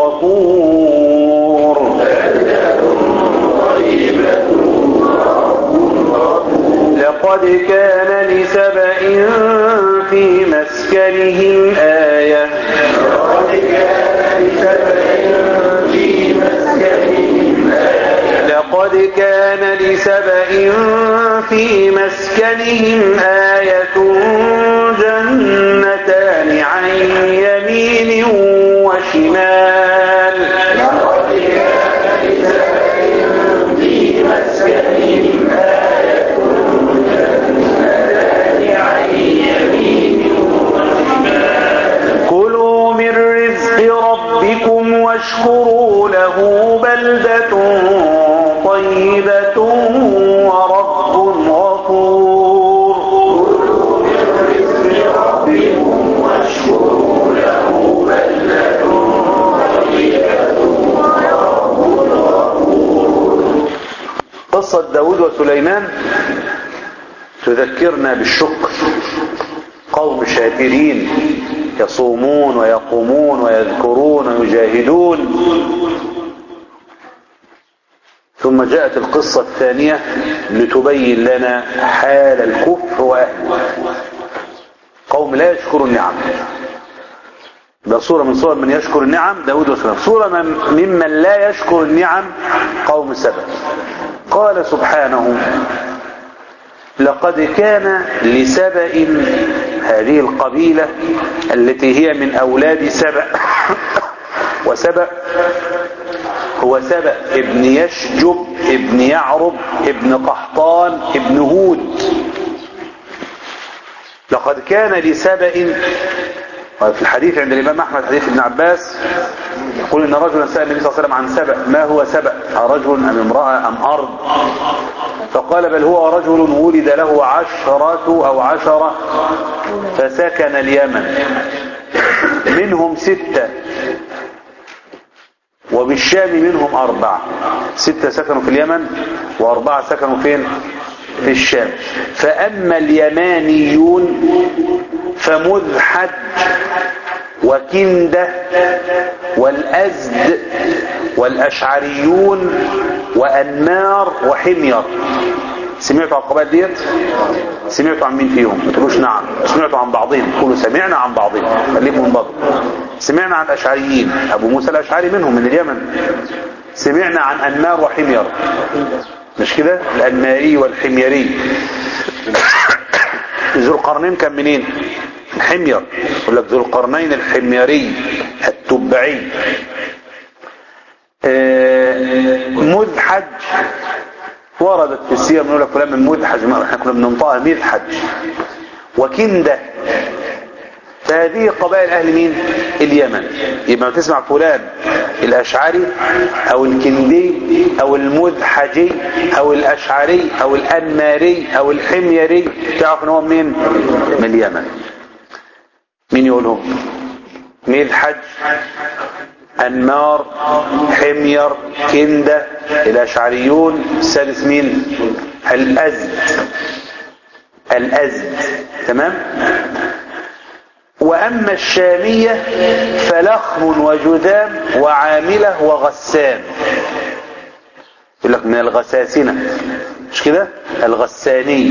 غفور بلدة طيبة لقد كان لسبأ في مسكنهم آية لقد كان لسبأ في مسكنهم آية لقد كان لسبأ في مسكنهم آية جنتان عن يمين وشمال لقد كان لسبأ في مسكنهم آية جنتان سليمان تذكرنا بالشكر قوم شاكرين يصومون ويقومون ويذكرون ويجاهدون ثم جاءت القصة الثانية لتبين لنا حال الكفر وأهله قوم لا يشكروا النعم ده صورة من صور من يشكر النعم داود وسلام صورة من ممن لا يشكر النعم قوم سبأ قال سبحانه لقد كان لسبأ هذه القبيلة التي هي من أولاد سبأ وسبأ هو سبأ ابن يشجب ابن يعرب ابن قحطان ابن هود لقد كان لسبأ في الحديث عند الإمام أحمد حديث ابن عباس يقول إن رجلا سأل النبي صلى الله عليه وسلم عن سبأ ما هو سبأ رجل أم امرأة أم أرض فقال بل هو رجل ولد له عشرة أو عشرة فسكن اليمن منهم ستة وبالشام منهم أربعة ستة سكنوا في اليمن وأربعة سكنوا فين في الشام فأما اليمانيون فمذحج وكندة والأزد والأشعريون وأنمار وحمير سمعتوا عن القبائل ديت سمعتوا عن مين فيهم ما تقولوش نعم سمعتوا عن بعضهم قولوا سمعنا عن بعضهم خليكم منضبط سمعنا عن الأشعريين أبو موسى الأشعري منهم من اليمن سمعنا عن أنمار وحمير مش كده الأنماري والحميري ذو القرنين كان منين الحمير يقول لك ذو القرنين الحميري التبعي آه مذحج وردت في السير بنقول لك فلان من مذحج احنا كنا بننطقها مذحج وكنده فهذه قبائل اهل مين اليمن يبقى تسمع فلان الاشعري او الكندي او المذحجي او الاشعري او الانماري او الحميري تعرف ان هو منين من اليمن مين يقولهم مذحج أنمار حمير كندة الأشعريون السادس مين الأزد الأزد تمام وأما الشامية فلخم وجذام وعاملة وغسان يقول لك من الغساسنة مش كده الغساني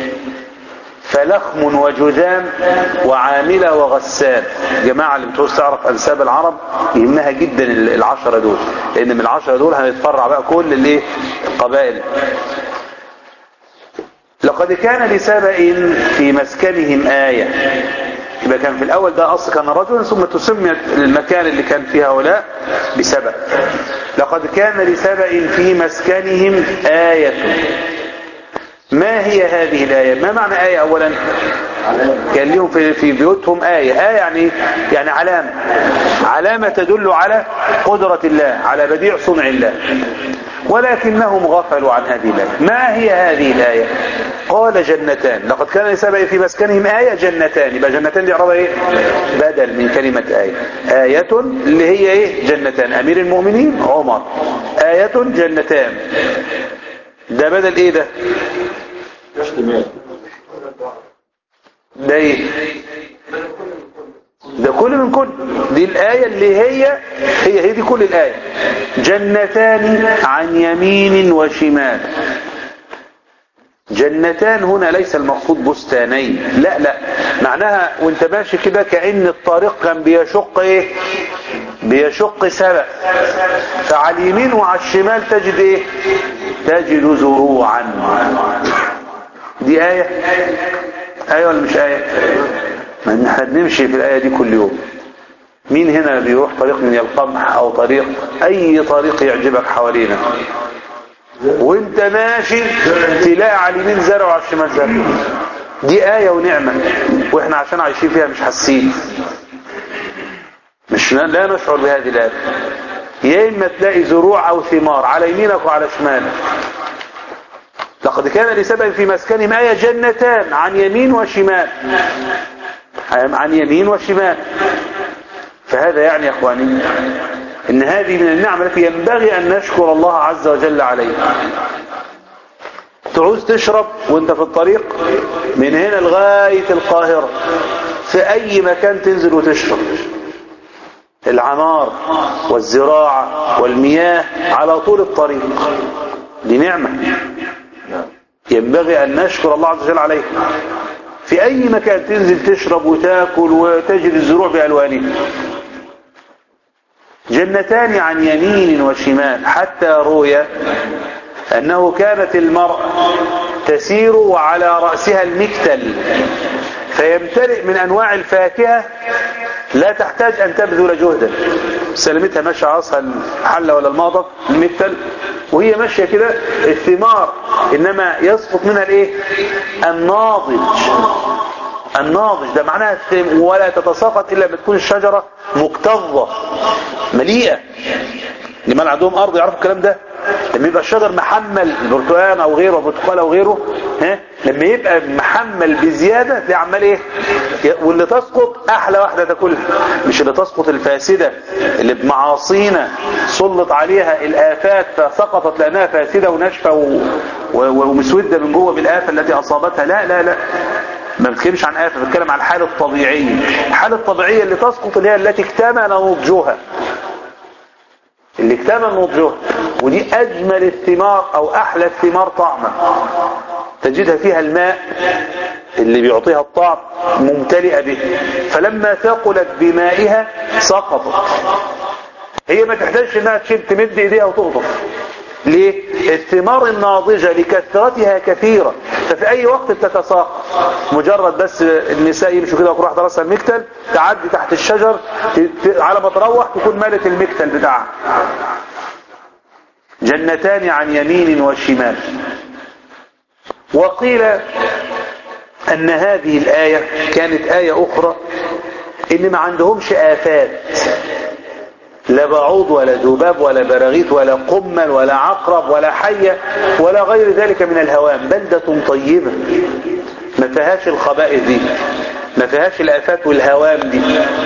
فلخم وجذام وعاملة وغسان جماعة اللي بتعوز تعرف أنساب العرب يهمها جدا العشرة دول لأن من العشرة دول هنتفرع بقى كل الايه القبائل لقد كان لسبأ في مسكنهم آية يبقى كان في الأول ده أصل كان رجلا ثم تسميت المكان اللي كان فيه هؤلاء بسبأ لقد كان لسبأ في مسكنهم آية ما هي هذه الآية ما معنى آية أولا كان لهم في, في بيوتهم آية آية يعني يعني علامة علامة تدل على قدرة الله على بديع صنع الله ولكنهم غفلوا عن هذه الآية ما هي هذه الآية قال جنتان لقد كان لسبع في مسكنهم آية جنتان يبقى جنتان دي عربة ايه بدل من كلمة آية آية اللي هي ايه جنتان أمير المؤمنين عمر آية جنتان ده بدل ايه ده ده ايه ده كل من كل دي الآية اللي هي هي هي دي كل الآية جنتان عن يمين وشمال جنتان هنا ليس المقصود بستانين لا لا معناها وانت ماشي كده كأن الطريق كان بيشق ايه بيشق سبأ فعلى اليمين وعلى الشمال تجد ايه تجد زروعا دي آية آية ولا مش آية ما احنا بنمشي في الآية دي كل يوم مين هنا بيروح طريق من القمح او طريق اي طريق يعجبك حوالينا وانت ماشي تلاقي على اليمين زرع وعلى الشمال زرع دي آية ونعمة واحنا عشان عايشين فيها مش حاسين مش لا نشعر بهذه الآية يا إما تلاقي زروع أو ثمار على يمينك وعلى شمالك لقد كان لسبب في مسكنهم آية جنتان عن يمين وشمال عن يمين وشمال فهذا يعني يا اخواني ان هذه من النعم التي ينبغي ان نشكر الله عز وجل عليها تعوز تشرب وانت في الطريق من هنا لغاية القاهرة في اي مكان تنزل وتشرب العمار والزراعة والمياه على طول الطريق دي نعمة ينبغي أن نشكر الله عز وجل عليها في أي مكان تنزل تشرب وتاكل وتجد الزروع بألوانها جنتان عن يمين وشمال حتى روي أنه كانت المرأة تسير وعلى رأسها المكتل فيمتلئ من أنواع الفاكهة لا تحتاج أن تبذل جهدا سلمتها ماشية عصها الحلة ولا الماضة المكتل وهي ماشية كده الثمار إنما يسقط منها الإيه الناضج الناضج ده معناها الثم ولا تتساقط إلا لما تكون الشجرة مكتظة مليئة لمن عندهم أرض يعرفوا الكلام ده لما يبقى الشجر محمل برتقال او غيره برتقال او غيره ها لما يبقى محمل بزيادة تلاقي عمال ايه واللي تسقط احلى واحدة تاكلها مش اللي تسقط الفاسدة اللي بمعاصينا سلط عليها الافات فسقطت لانها فاسدة وناشفة و... و... ومسودة من جوه بالافة التي اصابتها لا لا لا ما بتكلمش عن آفة بتكلم عن الحالة الطبيعية الحالة الطبيعية اللي تسقط اللي هي التي اكتمل نضجها اللي اكتمل نضجها ودي أجمل الثمار أو أحلى الثمار طعما تجدها فيها الماء اللي بيعطيها الطعم ممتلئة به فلما ثقلت بمائها سقطت هي ما تحتاجش انها تشيل تمد ايديها وتقطف ليه الثمار الناضجة لكثرتها كثيرة ففي اي وقت بتتساقط مجرد بس النساء يمشوا كده وكل واحدة راسها المكتل تعدي تحت الشجر على ما تروح تكون مالت المكتل بتاعها جنتان عن يمين وشمال وقيل ان هذه الآية كانت آية اخرى ان ما عندهمش آفات لا بعوض ولا ذباب ولا براغيث ولا قمل ولا عقرب ولا حية ولا غير ذلك من الهوام بلدة طيبة ما فيهاش الخبائث دي ما فيهاش الآفات والهوام دي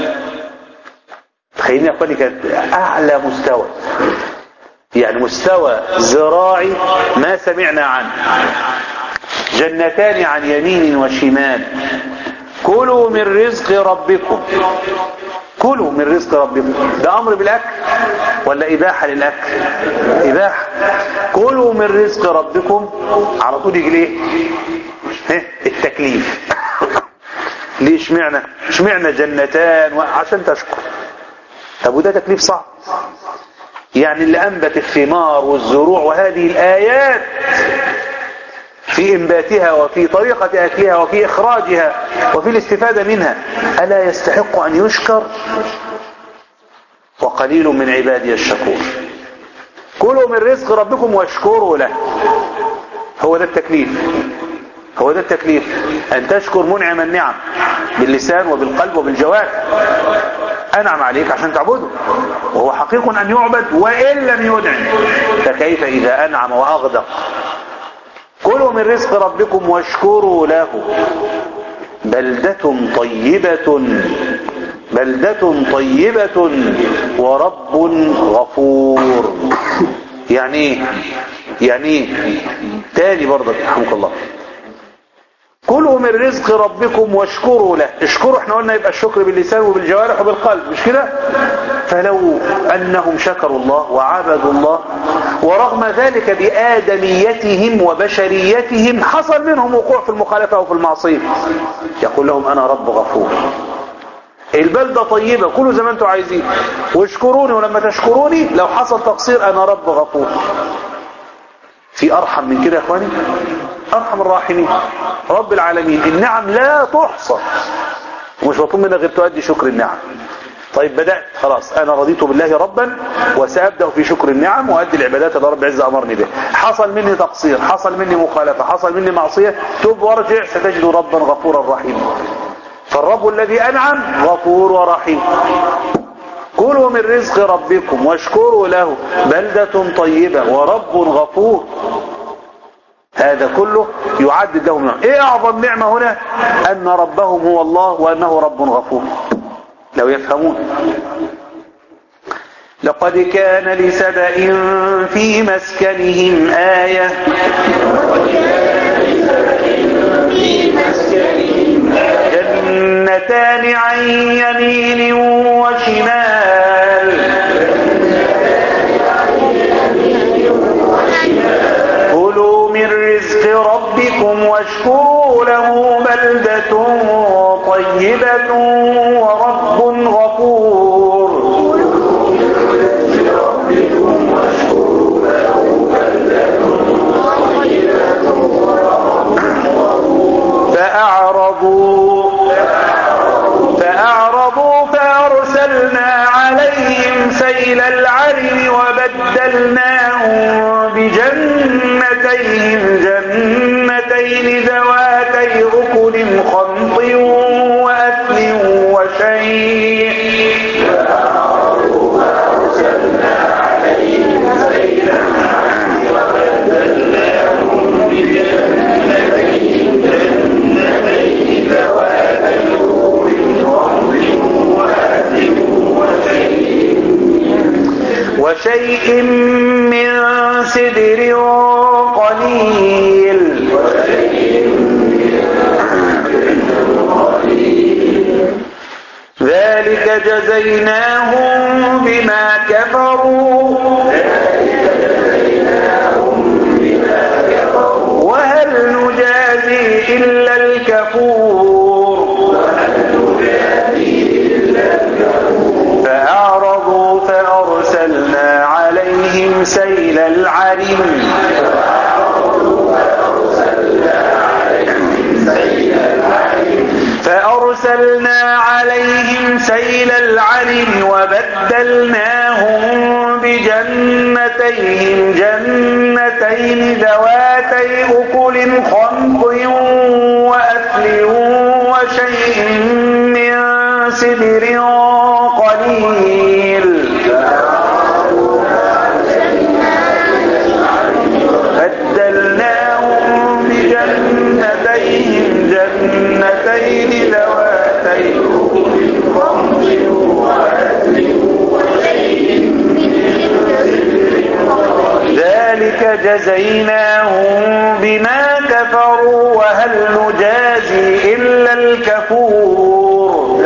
تخيلني يا اخواني كانت اعلى مستوى يعني مستوى زراعي ما سمعنا عنه جنتان عن يمين وشمال كلوا من رزق ربكم كلوا من رزق ربكم ده امر بالاكل ولا اباحه للاكل اباحه كلوا من رزق ربكم على طول يجي ليه التكليف ليه اشمعنى اشمعنى جنتان عشان تشكر طب وده تكليف صعب يعني اللي انبت الثمار والزروع وهذه الايات في انباتها وفي طريقة اكلها وفي اخراجها وفي الاستفادة منها الا يستحق ان يشكر وقليل من عبادي الشكور كلوا من رزق ربكم واشكروا له هو ده التكليف هو ده التكليف ان تشكر منعم النعم باللسان وبالقلب وبالجوارح انعم عليك عشان تعبده وهو حقيق ان يعبد وان لم ينعم فكيف اذا انعم واغدق كلوا من رزق ربكم واشكروا له بلدة طيبة بلدة طيبة ورب غفور يعني ايه يعني ايه تاني برضك رحمك الله كلوا من رزق ربكم واشكروا له اشكروا احنا قلنا يبقى الشكر باللسان وبالجوارح وبالقلب مش كده فلو انهم شكروا الله وعبدوا الله ورغم ذلك بآدميتهم وبشريتهم حصل منهم وقوع في المخالفة وفي المعصية يقول لهم انا رب غفور البلدة طيبة كلوا زي ما انتم عايزين واشكروني ولما تشكروني لو حصل تقصير انا رب غفور في ارحم من كده يا اخواني ارحم الراحمين رب العالمين النعم لا تحصى ومش مطلوب منك غير تؤدي شكر النعم طيب بدأت خلاص انا رضيت بالله ربا وسأبدأ في شكر النعم وأدي العبادات اللي رب عز امرني بها حصل مني تقصير حصل مني مخالفة حصل مني معصية تب وارجع ستجد ربا غفورا رحيما فالرب الذي انعم غفور ورحيم كلوا من رزق ربكم واشكروا له بلدة طيبة ورب غفور هذا كله يعدد لهم نعمة ايه اعظم نعمة هنا ان ربهم هو الله وانه رب غفور لو يفهمون لقد كان لسبأ في مسكنهم آية جنتان عن يمين وشمال كلوا من رزق ربكم واشكروا له بلدة طيبة ورب غفور فأعرضوا فأعرضوا فأرسلنا عليهم سيل العرم وبدلناهم بجنتيهم جنتين ذواتي أكل خمط وأثل وشيء وشيء من سدر قليل ذلك جزيناهم بما كفروا وهل نجازي إلا الكفور فأعرضوا فأرسلنا عليهم سيل العرم فأرسلنا عليهم سيل العرم وبدلناهم بجنتيهم جنتين ذواتي أكل خمط وأثل وشيء من سدر قليل بدلناهم بجنتيهم جنتين ذواتي ذلك جزيناهم بما كفروا وهل نجازي إلا الكفور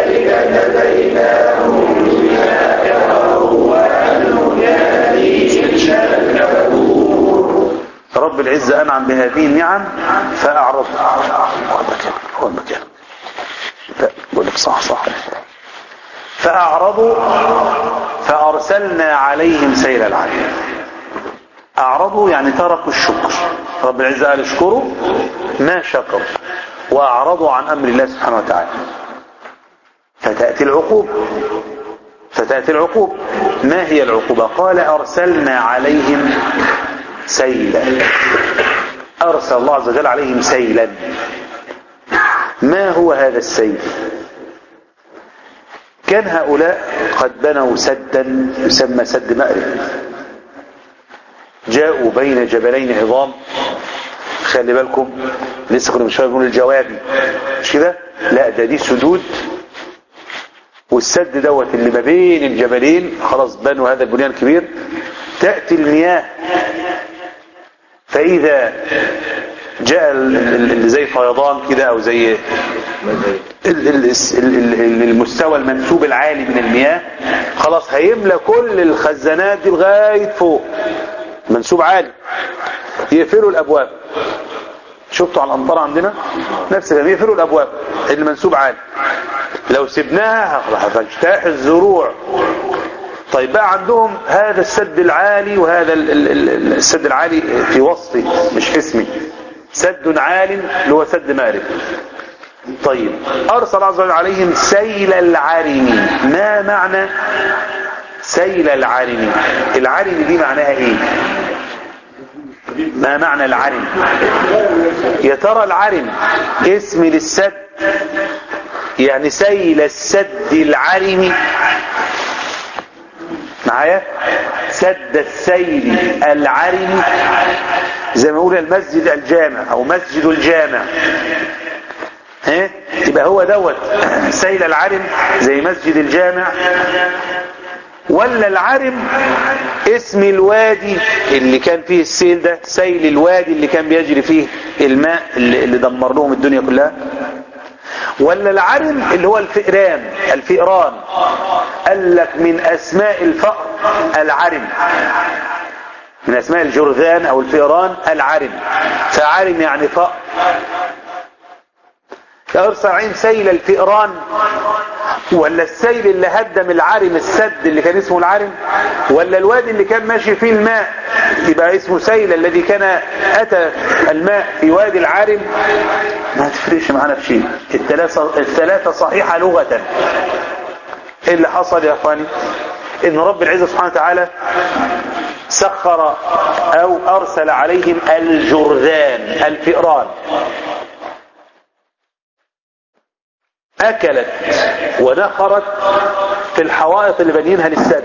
رب العزة أنعم بهذه النعم فأعرض هو المكان هو المكان لا بقول لك صح صح فأعرضوا فأرسلنا عليهم سيل العرم أعرضوا يعني تركوا الشكر رب العزة قال اشكروا ما شكروا وأعرضوا عن أمر الله سبحانه وتعالى فتأتي العقوبة فتأتي العقوبة ما هي العقوبة قال أرسلنا عليهم سيلا أرسل الله عز وجل عليهم سيلا ما هو هذا السيل كان هؤلاء قد بنوا سدا يسمى سد مأرب جاءوا بين جبلين عظام خلي بالكم لسه كنا من شويه بنقول الجوابي مش كده لا ده دي سدود والسد دوت اللي ما بين الجبلين خلاص بنوا هذا البنيان الكبير تأتي المياه فإذا جاء اللي زي فيضان كده أو زي المستوى المنسوب العالي من المياه خلاص هيملى كل الخزانات دي لغاية فوق منسوب عالي يقفلوا الأبواب شفتوا على الأمطار عندنا نفس الكلام يقفلوا الأبواب اللي منسوب عالي لو سبناها هتجتاح الزروع طيب بقى عندهم هذا السد العالي وهذا السد العالي في وصفي مش في اسمي سد عال اللي هو سد مارب طيب أرسل عز وجل عليهم سيل العرم ما معنى سيل العرم العرم دي معناها ايه ما معنى العرم يا ترى العرم اسم للسد يعني سيل السد العرم معايا سد السيل العرم زي ما يقول المسجد الجامع او مسجد الجامع ها يبقى هو دوت سيل العرم زي مسجد الجامع ولا العرم اسم الوادي اللي كان فيه السيل ده سيل الوادي اللي كان بيجري فيه الماء اللي, اللي دمر لهم الدنيا كلها ولا العرم اللي هو الفئران الفئران قال لك من اسماء الفأر العرم من اسماء الجرذان او الفئران العرم فعرم يعني فأر ارسل عين سيل الفئران ولا السيل اللي هدم العرم السد اللي كان اسمه العرم ولا الوادي اللي كان ماشي فيه الماء يبقى اسمه سيل الذي كان اتى الماء في وادي العرم ما تفرقش معانا في شيء الثلاثة, الثلاثة صحيحة لغة ايه اللي حصل يا اخواني ان رب العزة سبحانه وتعالى سخر او ارسل عليهم الجرذان الفئران اكلت ونخرت في الحوائط اللي بنينها للسد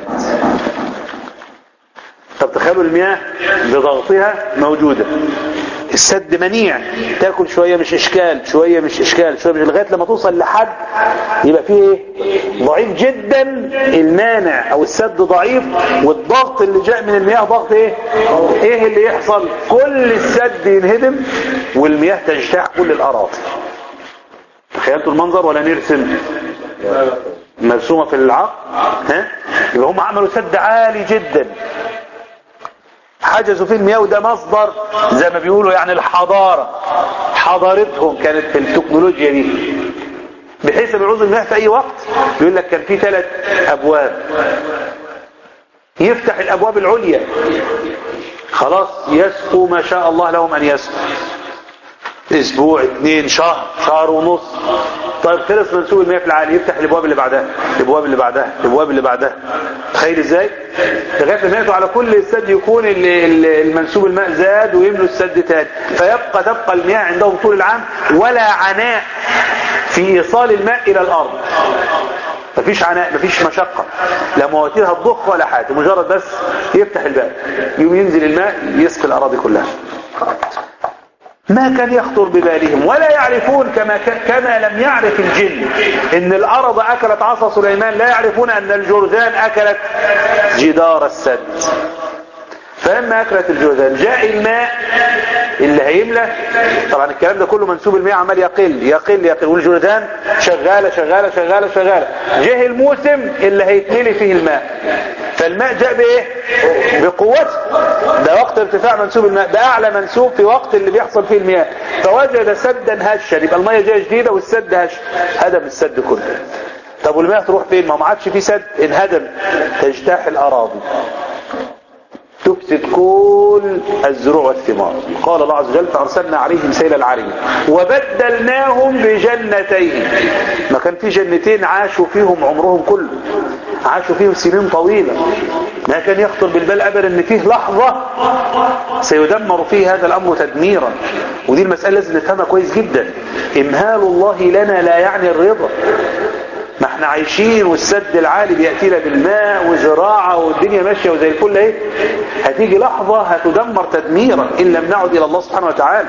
طب تخيلوا المياه بضغطها موجودة السد منيع تاكل شوية مش اشكال شوية مش اشكال شوية مش لغاية لما توصل لحد يبقى فيه ايه ضعيف جدا المانع او السد ضعيف والضغط اللي جاء من المياه ضغط ايه ايه اللي يحصل كل السد ينهدم والمياه تجتاح كل الاراضي تخيلتوا المنظر ولا نرسم مرسومة في العقل ها يبقى هم عملوا سد عالي جدا حجزوا فيه المياه وده مصدر زي ما بيقولوا يعني الحضارة حضارتهم كانت في التكنولوجيا دي بحيث ان يعوز المياه في اي وقت بيقول لك كان في ثلاث ابواب يفتح الابواب العليا خلاص يسقوا ما شاء الله لهم ان يسقوا اسبوع اثنين شهر شهر ونص طيب خلص منسوب المياه في العالي يفتح الابواب اللي بعدها الابواب اللي بعدها الابواب اللي بعدها تخيل ازاي لغايه لما يأتوا على كل السد يكون المنسوب الماء زاد ويملوا السد تاني فيبقى تبقى المياه عندهم طول العام ولا عناء في ايصال الماء الى الارض مفيش عناء مفيش مشقة لا مواتير هتضخ ولا حاجة مجرد بس يفتح الباب يوم ينزل الماء يسقي الأراضي كلها ما كان يخطر ببالهم ولا يعرفون كما كما لم يعرف الجن ان الارض اكلت عصا سليمان لا يعرفون ان الجرذان اكلت جدار السد فلما اكلت الجرذان جاء الماء اللي هيملى طبعا الكلام ده كله منسوب الماء عمال يقل يقل يقل والجرذان شغاله شغاله شغاله شغاله جه الموسم اللي هيتملي فيه الماء فالماء جاء بايه بقوته ده وقت ارتفاع منسوب الماء ده اعلى منسوب في وقت اللي بيحصل فيه المياه فوجد سدا هشا يبقى الميه جايه جديده والسد هش هدم السد كله طب والماء تروح فين ما ما عادش في سد انهدم تجتاح الاراضي تفسد كل الزروع والثمار قال الله عز وجل فارسلنا عليهم سيل العرم وبدلناهم بجنتين ما كان في جنتين عاشوا فيهم عمرهم كله عاشوا فيهم سنين طويلة ما كان يخطر بالبال أبدا أن فيه لحظة سيدمر فيه هذا الأمر تدميرا ودي المسألة لازم نفهمها كويس جدا إمهال الله لنا لا يعني الرضا ما احنا عايشين والسد العالي بيأتينا بالماء وزراعة والدنيا ماشية وزي الفل ايه هتيجي لحظة هتدمر تدميرا إن لم نعد إلى الله سبحانه وتعالى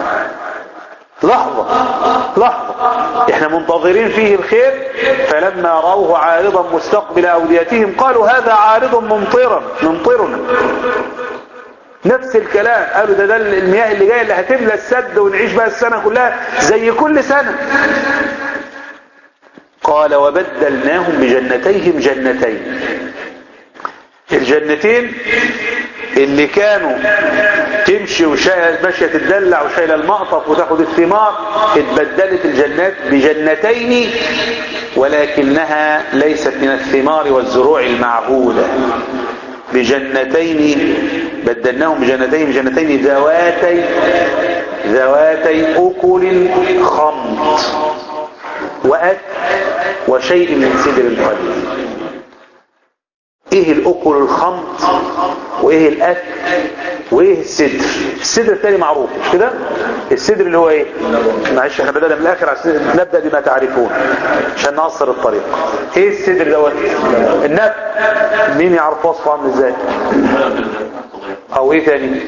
لحظة لحظة احنا منتظرين فيه الخير فلما رأوه عارضا مستقبل أوديتهم قالوا هذا عارض ممطرا ممطرنا نفس الكلام قالوا ده ده المياه اللي جايه اللي هتملى السد ونعيش بقى السنة كلها زي كل سنة قال وبدلناهم بجنتيهم جنتين الجنتين اللي كانوا تمشي ماشية تدلع وشايله المقطف وتاخد الثمار اتبدلت الجنات بجنتين ولكنها ليست من الثمار والزروع المعهودة بجنتين بدلناهم بجنتين جنتين ذواتي ذواتي أكل خمط وأكل وشيء من سدر قليل ايه الاكل الخمط وايه الاكل وايه السدر السدر الثاني معروف مش كده السدر اللي هو ايه معلش احنا بدأنا من الاخر عشان نبدأ بما تعرفون عشان نقصر الطريق ايه السدر دوت النب مين يعرف وصفه عامل ازاي او ايه ثاني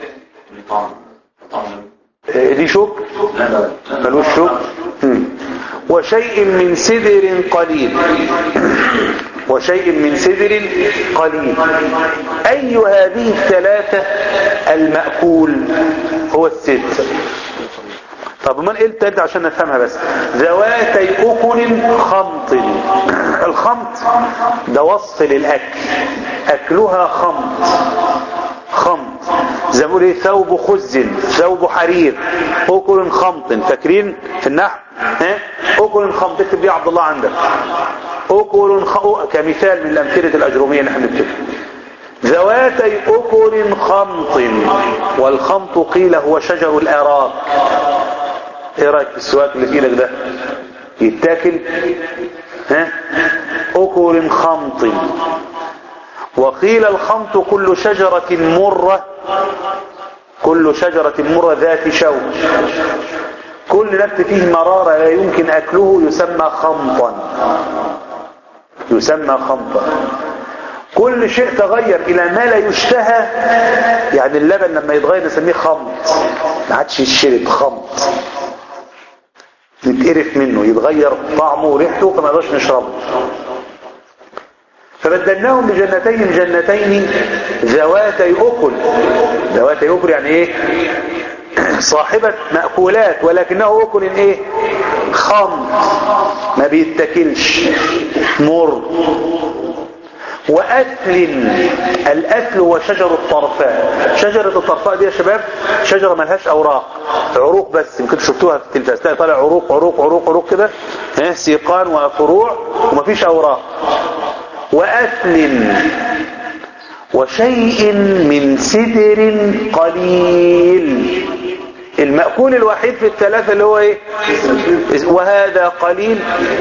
إيه دي شوك ملوش شوك وشيء من سدر قليل وشيء من سدر قليل أي هذه الثلاثة المأكول هو السدر طب من ايه التالت عشان نفهمها بس ذواتي اكل خمط الخمط ده وصف للاكل اكلها خمط خمط زي ما بيقول ايه ثوب خز ثوب حرير اكل خمط فاكرين في النحو ها اكل خمط اكتب دي عبد الله عندك اكل خ... كمثال من الامثله الاجروميه اللي احنا بنكتبها ذواتي اكل خمط والخمط قيل هو شجر الاراك ايه رايك في السواك اللي في ايدك ده يتاكل ها اكل خمط وقيل الخمط كل شجرة مرة كل شجرة مرة ذات شوك كل نبت فيه مرارة لا يمكن أكله يسمى خمطا يسمى خمطا كل شيء تغير إلى ما لا يشتهى يعني اللبن لما يتغير نسميه خمط ما عادش يشرب خمط نتقرف منه يتغير طعمه وريحته فما نقدرش نشربه فبدلناهم بجنتين جنتين ذواتي أكل ذواتي أكل يعني ايه صاحبة مأكولات ولكنه أكل ايه خمط ما بيتكلش مر وأثل الأثل هو شجر الطرفاء شجرة الطرفاء دي يا شباب شجرة ملهاش أوراق عروق بس يمكن شفتوها في التلفاز تلاقي طالع عروق عروق عروق عروق كده ها سيقان وفروع ومفيش أوراق وأثل وشيء من سدر قليل المأكول الوحيد في الثلاثة اللي هو ايه وهذا قليل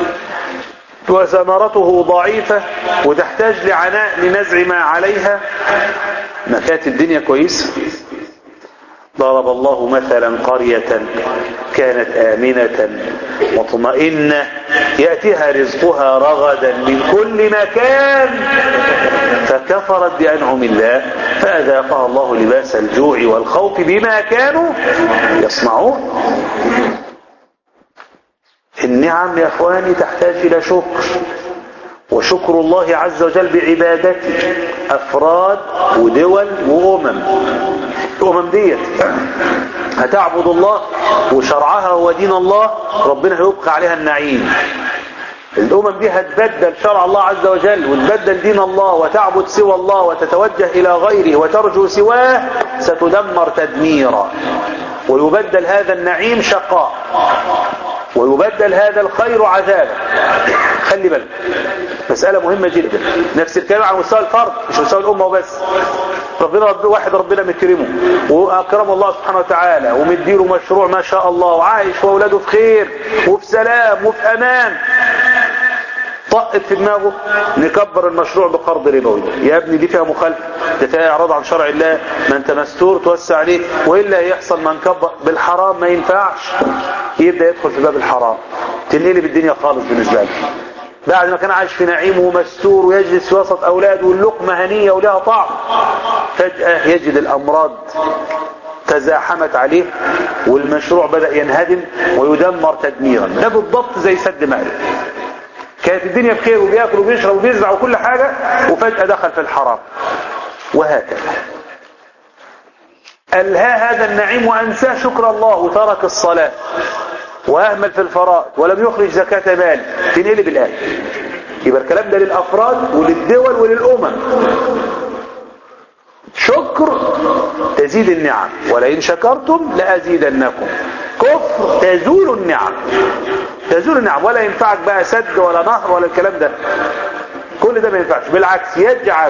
وثمرته ضعيفة وتحتاج لعناء لنزع ما عليها ما كانت الدنيا كويسة ضرب الله مثلا قرية كانت آمنة مطمئنة يأتيها رزقها رغدا من كل مكان فكفرت بأنعم الله فأذاقها الله لباس الجوع والخوف بما كانوا يصنعون النعم يا اخواني تحتاج الى شكر وشكر الله عز وجل بعبادته افراد ودول وامم الامم ديت هتعبد الله وشرعها هو دين الله ربنا هيبقى عليها النعيم الامم دي هتبدل شرع الله عز وجل وتبدل دين الله وتعبد سوى الله وتتوجه الى غيره وترجو سواه ستدمر تدميرا ويبدل هذا النعيم شقاء ويبدل هذا الخير عذابا خلي بالك مسألة مهمة جدا نفس الكلام على مستوى الفرد مش مستوى الأمة وبس ربنا رب واحد ربنا مكرمه وأكرم الله سبحانه وتعالى ومديله مشروع ما شاء الله وعايش وأولاده في خير وفي سلام وفي أمان طقت في دماغه نكبر المشروع بقرض ربوي يا ابني دي فيها مخالفه ده فيها اعراض عن شرع الله ما انت مستور توسع عليه والا يحصل ما نكبر بالحرام ما ينفعش يبدا يدخل في باب الحرام تنقلب الدنيا خالص بالنسبه له بعد ما كان عايش في نعيم ومستور ويجلس في وسط اولاده واللقمه هنيه ولها طعم فجاه يجد الامراض تزاحمت عليه والمشروع بدا ينهدم ويدمر تدميرا ده بالضبط زي سد مأرب كانت الدنيا بخير وبياكل وبيشرب وبيزرع وكل حاجة وفجأة دخل في الحرام وهكذا ألهى هذا النعيم وأنساه شكر الله وترك الصلاة وأهمل في الفرائض ولم يخرج زكاة مال تنقلب الآية يبقى الكلام ده للأفراد وللدول وللأمم شكر تزيد النعم ولئن شكرتم لأزيدنكم كفر تزول النعم تزول النعم ولا ينفعك بقى سد ولا نهر ولا الكلام ده كل ده ما ينفعش بالعكس يجعل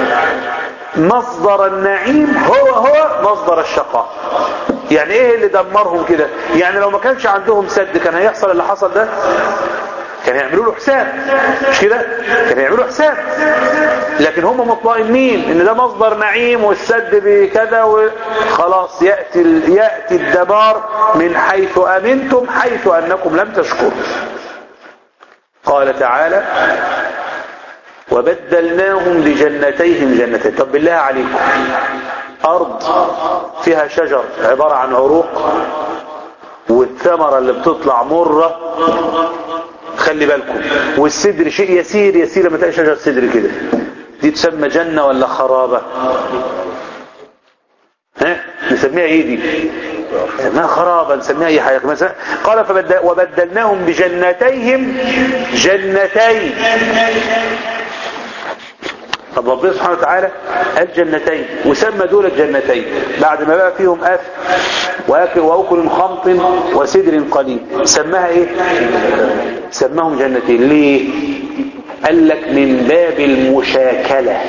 مصدر النعيم هو هو مصدر الشقاء يعني ايه اللي دمرهم كده يعني لو ما كانش عندهم سد كان هيحصل اللي حصل ده كان يعملوا له حساب مش كده كان يعملوا حساب لكن هم مطمئنين ان ده مصدر نعيم والسد بكذا وخلاص ياتي ياتي الدمار من حيث امنتم حيث انكم لم تشكروا قال تعالى وبدلناهم بجنتيهم جنتين طب بالله عليكم ارض فيها شجر عباره عن عروق والثمره اللي بتطلع مره خلي بالكم والسدر شيء يسير يسير لما تلاقي شجر سدر كده دي تسمى جنة ولا خرابة ها نسميها ايه دي نسميها خرابة نسميها اي حاجة مثلا قال فبدل وبدلناهم بجنتيهم جنتين طب ربنا سبحانه وتعالى قال جنتين وسمى دول الجنتين بعد ما بقى فيهم أث وأكل وأكل خمط وسدر قليل سماها ايه سماهم جنتين ليه قال لك من باب المشاكلة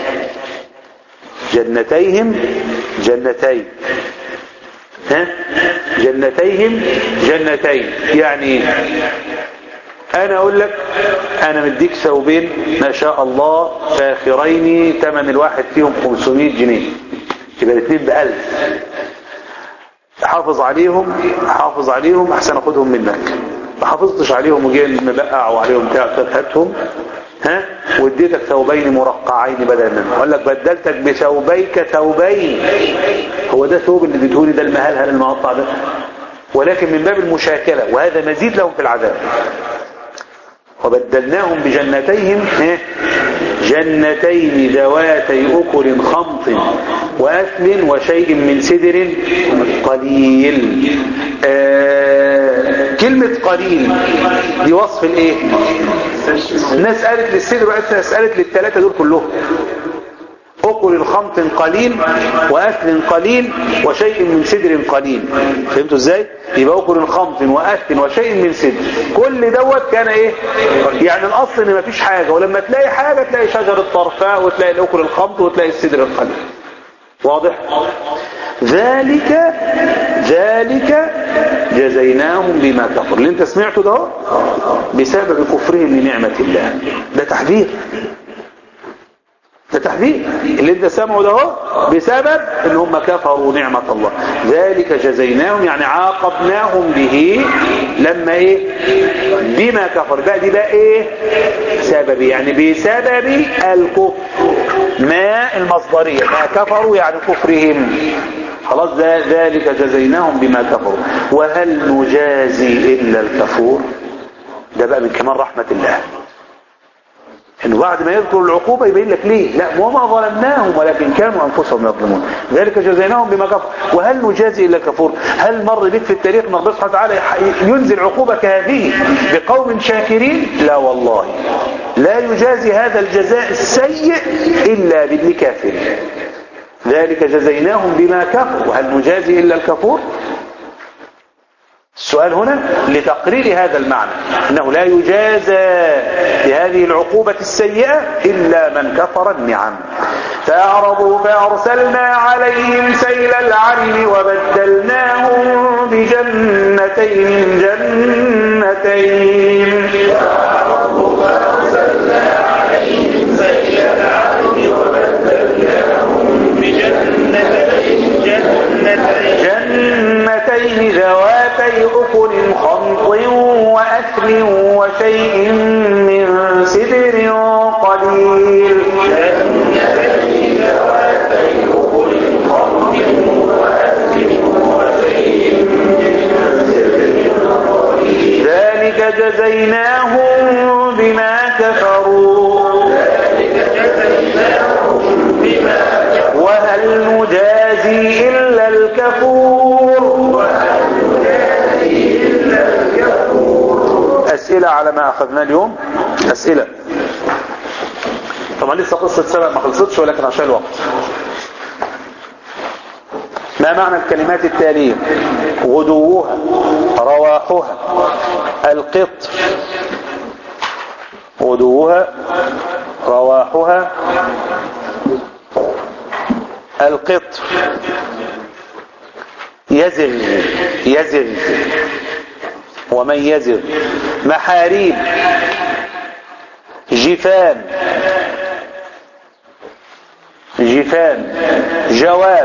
جنتيهم جنتين ها جنتيهم جنتين يعني ايه انا اقول لك انا مديك ثوبين ما شاء الله فاخرين ثمن الواحد فيهم 500 جنيه يبقى الاثنين بألف حافظ عليهم حافظ عليهم احسن اخدهم منك ما حافظتش عليهم وجاي مبقع وعليهم بتاع هاتهم ها واديتك ثوبين مرقعين بدلا منه اقول لك بدلتك بثوبيك ثوبين هو ده ثوب اللي اديتهولي ده المهلهل المقطع ده ولكن من باب المشاكله وهذا مزيد لهم في العذاب وبدلناهم بجنتيهم جنتين ذواتي أكل خمط وأثل وشيء من سدر قليل آه كلمة قليل دي وصف الايه الناس قالت للسدر وقالت قالت للثلاثة دول كلهم أكل خمط قليل وأثل قليل وشيء من سدر قليل فهمتوا ازاي يبقى أكل خمط وأثل وشيء من سدر كل دوت كان ايه يعني الأصل ان مفيش حاجة ولما تلاقي حاجة تلاقي شجرة طرفاء وتلاقي الأكل الخمط وتلاقي السدر القليل واضح ذلك ذلك جزيناهم بما كفر اللي انت سمعته ده بسبب كفرهم لنعمة الله ده تحذير ده تحذير اللي انت سمعه ده هو بسبب ان هم كفروا نعمة الله ذلك جزيناهم يعني عاقبناهم به لما ايه بما كفر بقى دي بقى ايه سبب يعني بسبب الكفر ما المصدرية ما كفروا يعني كفرهم خلاص ذلك جزيناهم بما كفروا وهل نجازي إلا الكفور ده بقى من كمان رحمة الله انه بعد ما يذكر العقوبة يبين لك ليه لا وما ظلمناهم ولكن كانوا انفسهم يظلمون ذلك جزيناهم بما كفر وهل نجازي الا كفور هل مر بك في التاريخ ان ربنا سبحانه وتعالى ينزل عقوبة كهذه بقوم شاكرين لا والله لا يجازي هذا الجزاء السيء الا بالكافر ذلك جزيناهم بما كفروا وهل نجازي الا الكفور السؤال هنا لتقرير هذا المعنى انه لا يجازى بهذه العقوبة السيئة الا من كفر النعم فاعرضوا فارسلنا عليهم سيل العرم وبدلناهم بجنتين جنتين فاعرضوا فارسلنا عليهم سيل العرم وبدلناهم بجنتين جنتين جنتين ذواتي أكل خمط وأكل وشيء من سدر قليل جنتين ذواتي أكل خمط وأكل وشيء من سدر قليل ذلك جزيناهم بما كفروا ذلك جزيناهم بما كفروا وهل نجازي إلا الكفور أسئلة على ما أخذناه اليوم أسئلة طبعا لسه قصة سبق ما خلصتش ولكن عشان الوقت ما معنى الكلمات التالية غدوها رواحها القط غدوها رواحها القط يزغ يزغ ومن يزغ محاريب جفان جفان جواب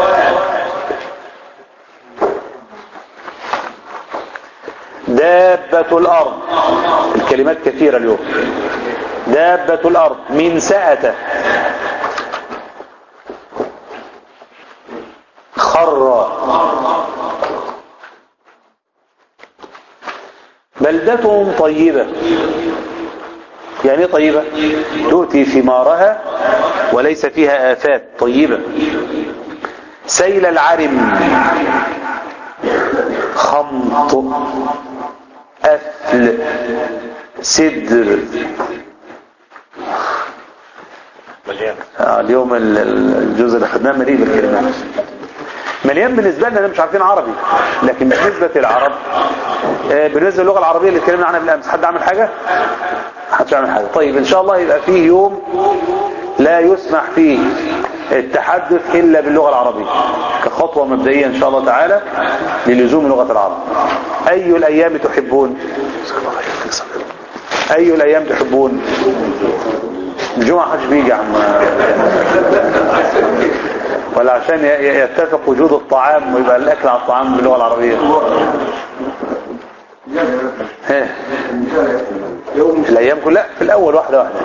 دابة الأرض الكلمات كثيرة اليوم دابة الأرض من سأته خر بلدة طيبة يعني ايه طيبة تؤتي ثمارها وليس فيها آفات طيبة سيل العرم خمط أثل سدر آه اليوم ال- ال- الجزء اللي خدناه مليء بالكلمات مليان بالنسبة لنا مش عارفين عربي لكن بالنسبة للعرب آه، بالنسبة للغة العربية اللي اتكلمنا عنها بالأمس حد عمل حاجة؟ حد عمل حاجة طيب إن شاء الله يبقى فيه يوم لا يسمح فيه التحدث إلا باللغة العربية كخطوة مبدئية إن شاء الله تعالى للزوم لغة العرب أي الأيام تحبون أي الأيام تحبون الجمعة حدش بيجي يا عم ولا عشان ي- ي- يتفق وجود الطعام ويبقى الأكل على الطعام باللغة العربية ها الأيام كلها في الأول واحدة واحدة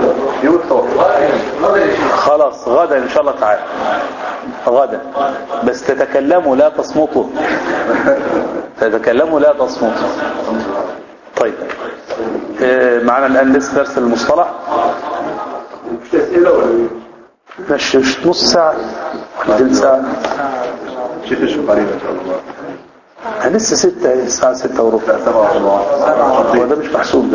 خلاص غدا إن شاء الله تعالى غدا بس تتكلموا لا تصمتوا تتكلموا لا تصمتوا طيب آه، معنا الآن لسه درس المصطلح مش أسئلة ولا إيه؟ مش مش نص ساعة تلت ساعة شيخ الشقارين إن شاء الله آه، لسه ستة الساعة ستة وربع سبعة هو ده مش محسوب ده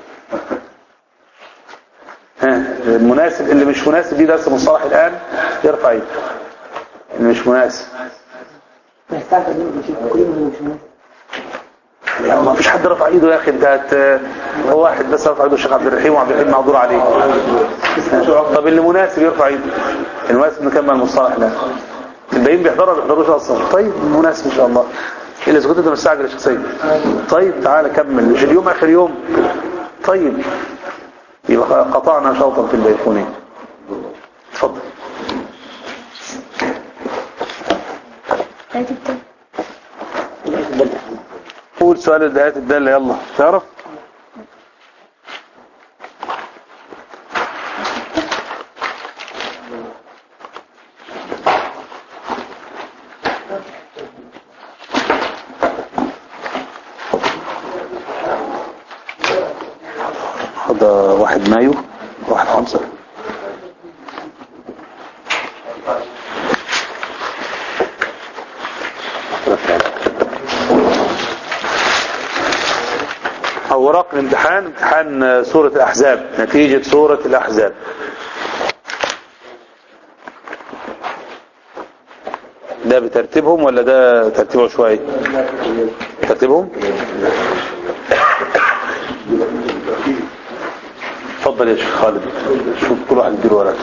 ها المناسب اللي مش مناسب دي درس مصطلح الآن يرفع ايده اللي مش مناسب ما يستعجل منه شيء كلهم مش مناسب. لا، ما فيش حد رفع ايده يا اخي انت هت... هو واحد بس رفع ايده الشيخ عبد الرحيم وعبد الرحيم معذور عليه طب اللي مناسب يرفع ايده المناسب نكمل المصطلح الان الباقيين بيحضروا ما بيحضروش اصلا طيب مناسب ان شاء الله الا اذا كنت انت مستعجل يا شيخ سيد طيب تعالى كمل مش اليوم اخر يوم طيب يبقى قطعنا شوطا في البيقونين اتفضل آية التالي قول سؤال الدعايات الدالة يلا تعرف هذا واحد مايو واحد خمسة أوراق الامتحان امتحان سورة الأحزاب نتيجة سورة الأحزاب ده بترتيبهم ولا ده ترتيبه شوية ترتيبهم اتفضل يا شيخ خالد شوف كل واحد يدير ورقه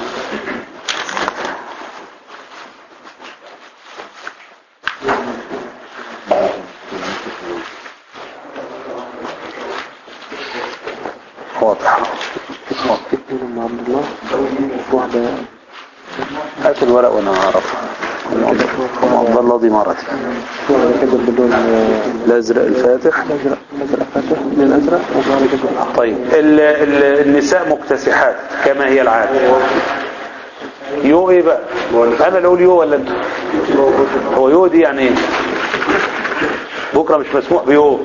واضح ام عبد الله واحدة هات الورق وانا اعرفها ام عبد الله دي مرتي واحدة كده باللون الازرق الفاتح الازرق الازرق فاتح للازرق وواحدة كده طيب ال ال النساء مكتسحات كما هي العادة يو ايه بقى انا اللي اقول يو ولا انت هو يو دي يعني ايه بكرة مش مسموح بيو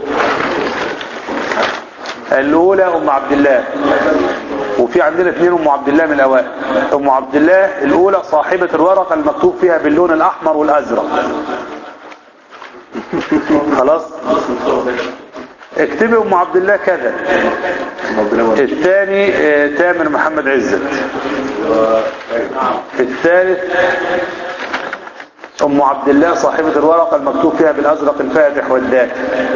الاولى ام عبد الله وفي عندنا اثنين ام عبد الله من الاوائل ام عبد الله الاولى صاحبة الورقة المكتوب فيها باللون الاحمر والازرق خلاص اكتبي ام عبد الله كذا الثاني آه، تامر محمد عزت الثالث ام عبد الله صاحبة الورقة المكتوب فيها بالازرق الفاتح والدال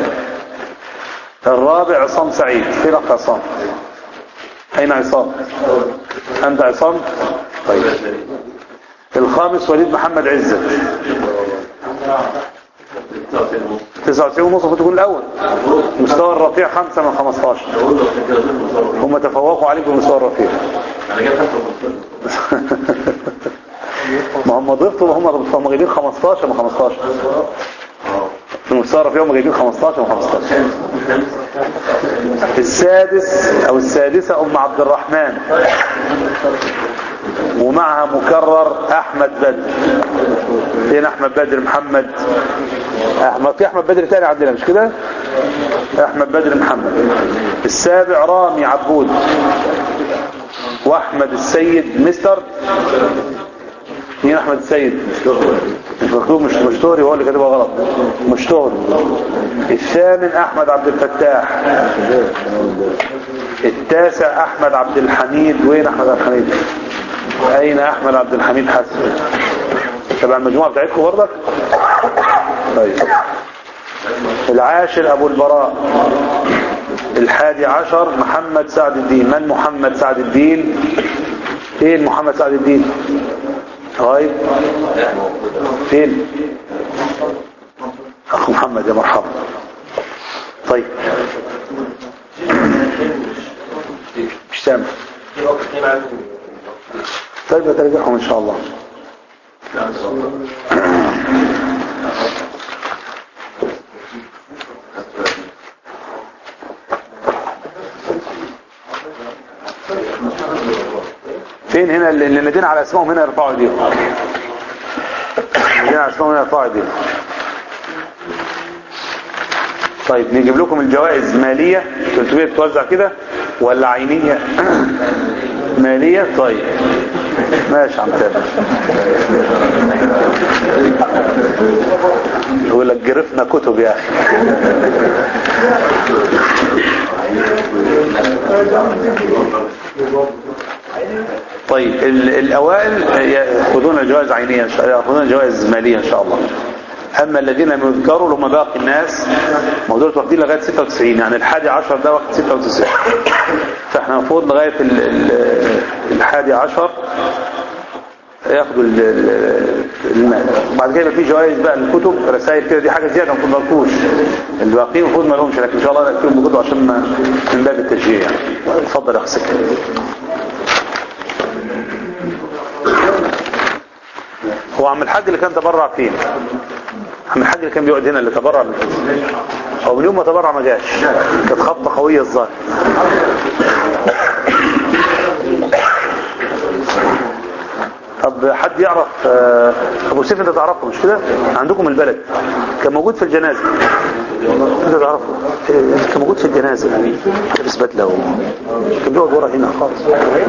الرابع عصام سعيد فين اخ عصام اين عصام انت عصام طيب الخامس وليد محمد عزت 99 ونص المفروض تكون الاول مستوى الرفيع 5 من 15 هم تفوقوا عليك بمستوى الرفيع ما هم ضفتوا هم هم جايبين 15 من 15 في المستوى الرفيع هم جايبين 15 من 15 السادس او السادسة ام عبد الرحمن ومعها مكرر احمد بدر فين احمد بدر محمد احمد في احمد بدر تاني عندنا مش كده احمد بدر محمد السابع رامي عبود واحمد السيد مستر مين احمد السيد مش مكتوب مش مشتوري هو اللي كاتبها غلط مشتوري الثامن احمد عبد الفتاح التاسع احمد عبد الحميد وين احمد عبد الحميد اين احمد عبد الحميد حسن تبع المجموعه بتاعتكم برضك طيب العاشر ابو البراء الحادي عشر محمد سعد الدين من محمد سعد الدين فين محمد سعد الدين طيب فين اخو محمد يا مرحبا طيب مش سامع طيب نترجعهم ان شاء الله فين هنا اللي اللي نادين على اسمائهم هنا يرفعوا ايديهم نادين على اسمائهم هنا يرفعوا ايديهم طيب نجيب لكم الجوائز مالية 300 توزع كده ولا عينية مالية طيب ماشي عم تابع يقول لك جرفنا كتب يا اخي طيب ال- الاوائل ياخذون جوائز عينيه ان شاء الله ياخذون جوائز ماليه ان شاء الله اما الذين لم يذكروا اللي هم باقي الناس موضوع واخدين لغايه 96 يعني الحادي عشر ده واخد 96 فاحنا المفروض لغايه ال- ال- الحادي عشر ياخدوا ال- ال- المال بعد كده يبقى في جوائز بقى الكتب رسائل كده دي حاجه زياده ما تنضركوش الباقيين المفروض ما لهمش لكن ان شاء الله نكتبهم بكتب عشان ما من باب التشجيع يعني اتفضل يا اخي سكر هو عم الحاج اللي كان تبرع فين عم الحاج اللي كان بيقعد هنا اللي تبرع من هو من يوم ما تبرع ما جاش كانت خبطه قويه الظاهر طب حد يعرف آه، ابو سيف انت تعرفه مش كده عندكم البلد كان موجود في الجنازه انت تعرفه إيه، كان موجود في الجنازه لابس بدله و... كان بيقعد ورا هنا خالص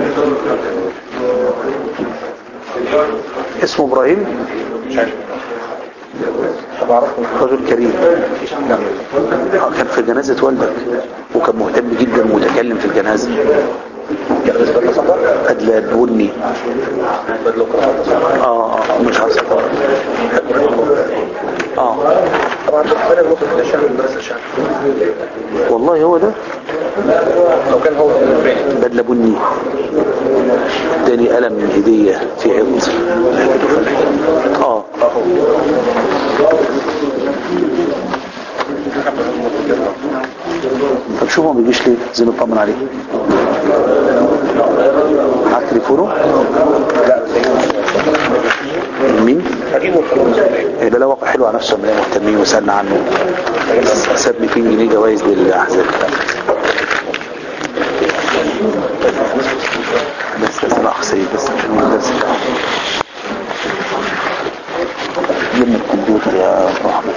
اسمه ابراهيم رجل كريم آه، كان في جنازة والدك وكان مهتم جدا ومتكلم في الجنازة أدلى بني اه اه مش عارف اه والله هو ده لو كان هو بدلة بني اداني قلم هدية في عوض اه طب شوف هو ما بيجيش ليه زي ما اطمن عليه معاك تليفونه مين هجيبه يبقى له واقع حلو على نفسه من مهتمين وسألنا عنه ساب 200 جنيه جوائز للاحزاب بس بس الاخ سيد بس عشان ما ندرس لم الكمبيوتر يا ابو احمد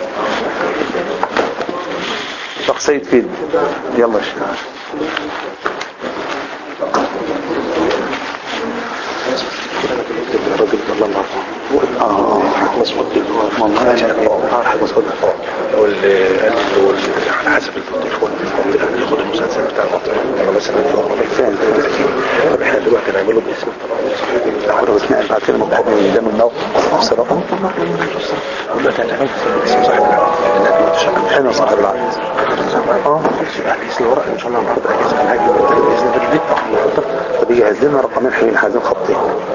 الاخ سيد فين يلا يا شيخ الراجل الله الله اه مسعود هو والله اه احمد مسعود هو اللي قال له على حسب التليفون ياخد المسلسل بتاع المطعم انا مثلا فعلا طب احنا دلوقتي نعمله باسم كنا بنتنقل بعد كده مقابل من قدام الموقف نفس الرقم دلوقتي هنعمل اسم صاحب العقد اللي هتبقى تشكل انا صاحب العقد اه احنا الورق ان شاء الله هناخد اجازه الحاج باذن الله البيت طب يجهز لنا رقمين حلوين عايزين خطين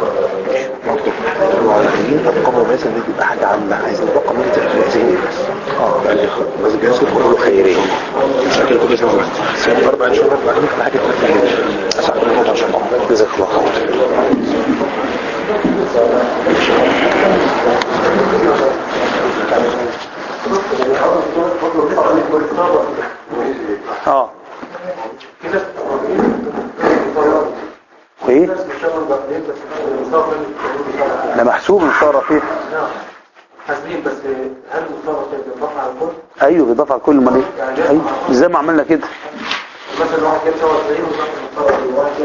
عايزين ارقام مثلا دي تبقى حاجه عامه عايزين رقم انت عايزين بس اه يعني بس جهاز كله خيريه شكل كل سنه سنه اربع شهور اربع شهور كل حاجه تبقى ساعه الموضوع ان شاء الله جزاك الله خير اه وايه ده محسوب ان شاء الله فيه حاسبين بس هل المصطلح كده بينضاف على الكل؟ ايوه بيضاف على كل امال ايه ايوه زي ما عملنا كده مثلا واحد جاب 97 وواحد المصطلح واحد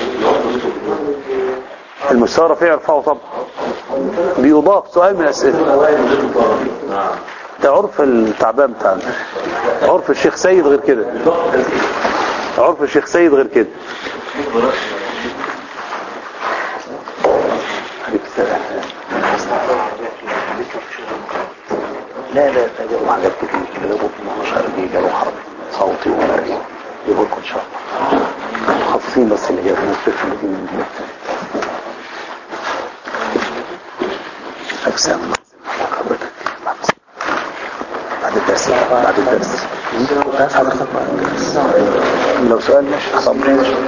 جاب المستوى رفيع يرفعه طبعا بيضاف سؤال من الاسئله ده عرف التعبان بتاعنا عرف الشيخ سيد غير كده عرف الشيخ سيد غير كده عليك السلام لا لا تجاوب حاجات كتير جاوبوا في مش عارف ايه جاوبوا عربي صوتي ومرئي يقول لكم ان شاء الله مخصصين بس اللي جابوا نص في من دي اجسام حضرتك بعد الدرس بعد الدرس بس حضرتك بعد الدرس لو سؤال مش صبر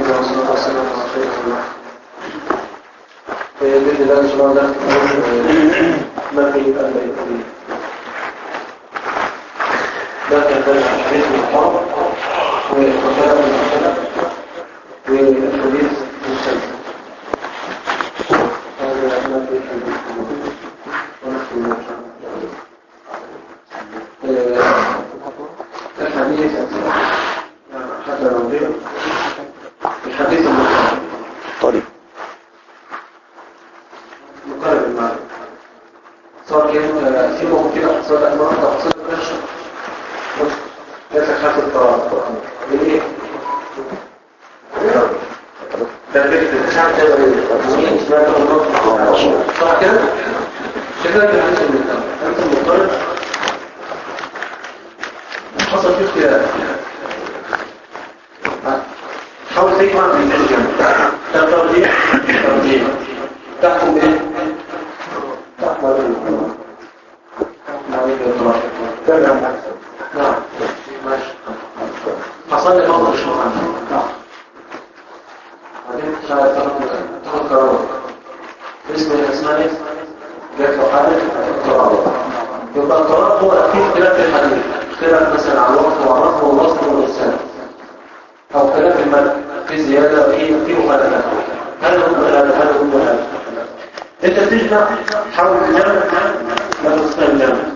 بإذن الله إن شاء الله ده ما في ألا يكون ده كان ده حديث المحرم ومسألة المسألة والحديث المسلم هذا ما في الحديث ونحن الحديث حتى لو الحديث المسلم طريق مقارب المعنى سواء كان سيبه كده سواء المرض أو حصل كرش ليس خاص الطوارئ ليه؟ ده فكرة مش عارف ده ايه اسمها تغلط صح كده؟ كده كده حديث المقارب حديث المقارب حصل فيه اختلاف حاول تجمع من الجنة ده ترجيح ترجيح تحكم ايه؟ تحكم على الإطلاق. تحكم على الإطلاق. تمام. نعم ماشي حصل لي موقف مش مهم نعم بعدين تاخد تاخد قرار اسم الاسماء ايه؟ جات له حادث قرار يبقى القرار هو في اختلاف في الحديث اختلاف مثلا على الوقت والرفع والوصف والارسال او خلاف الملك في زياده في في مخالفات هذا هو هذا هذا هو هذا انت تجمع حول الجمع لا تستخدم الجمع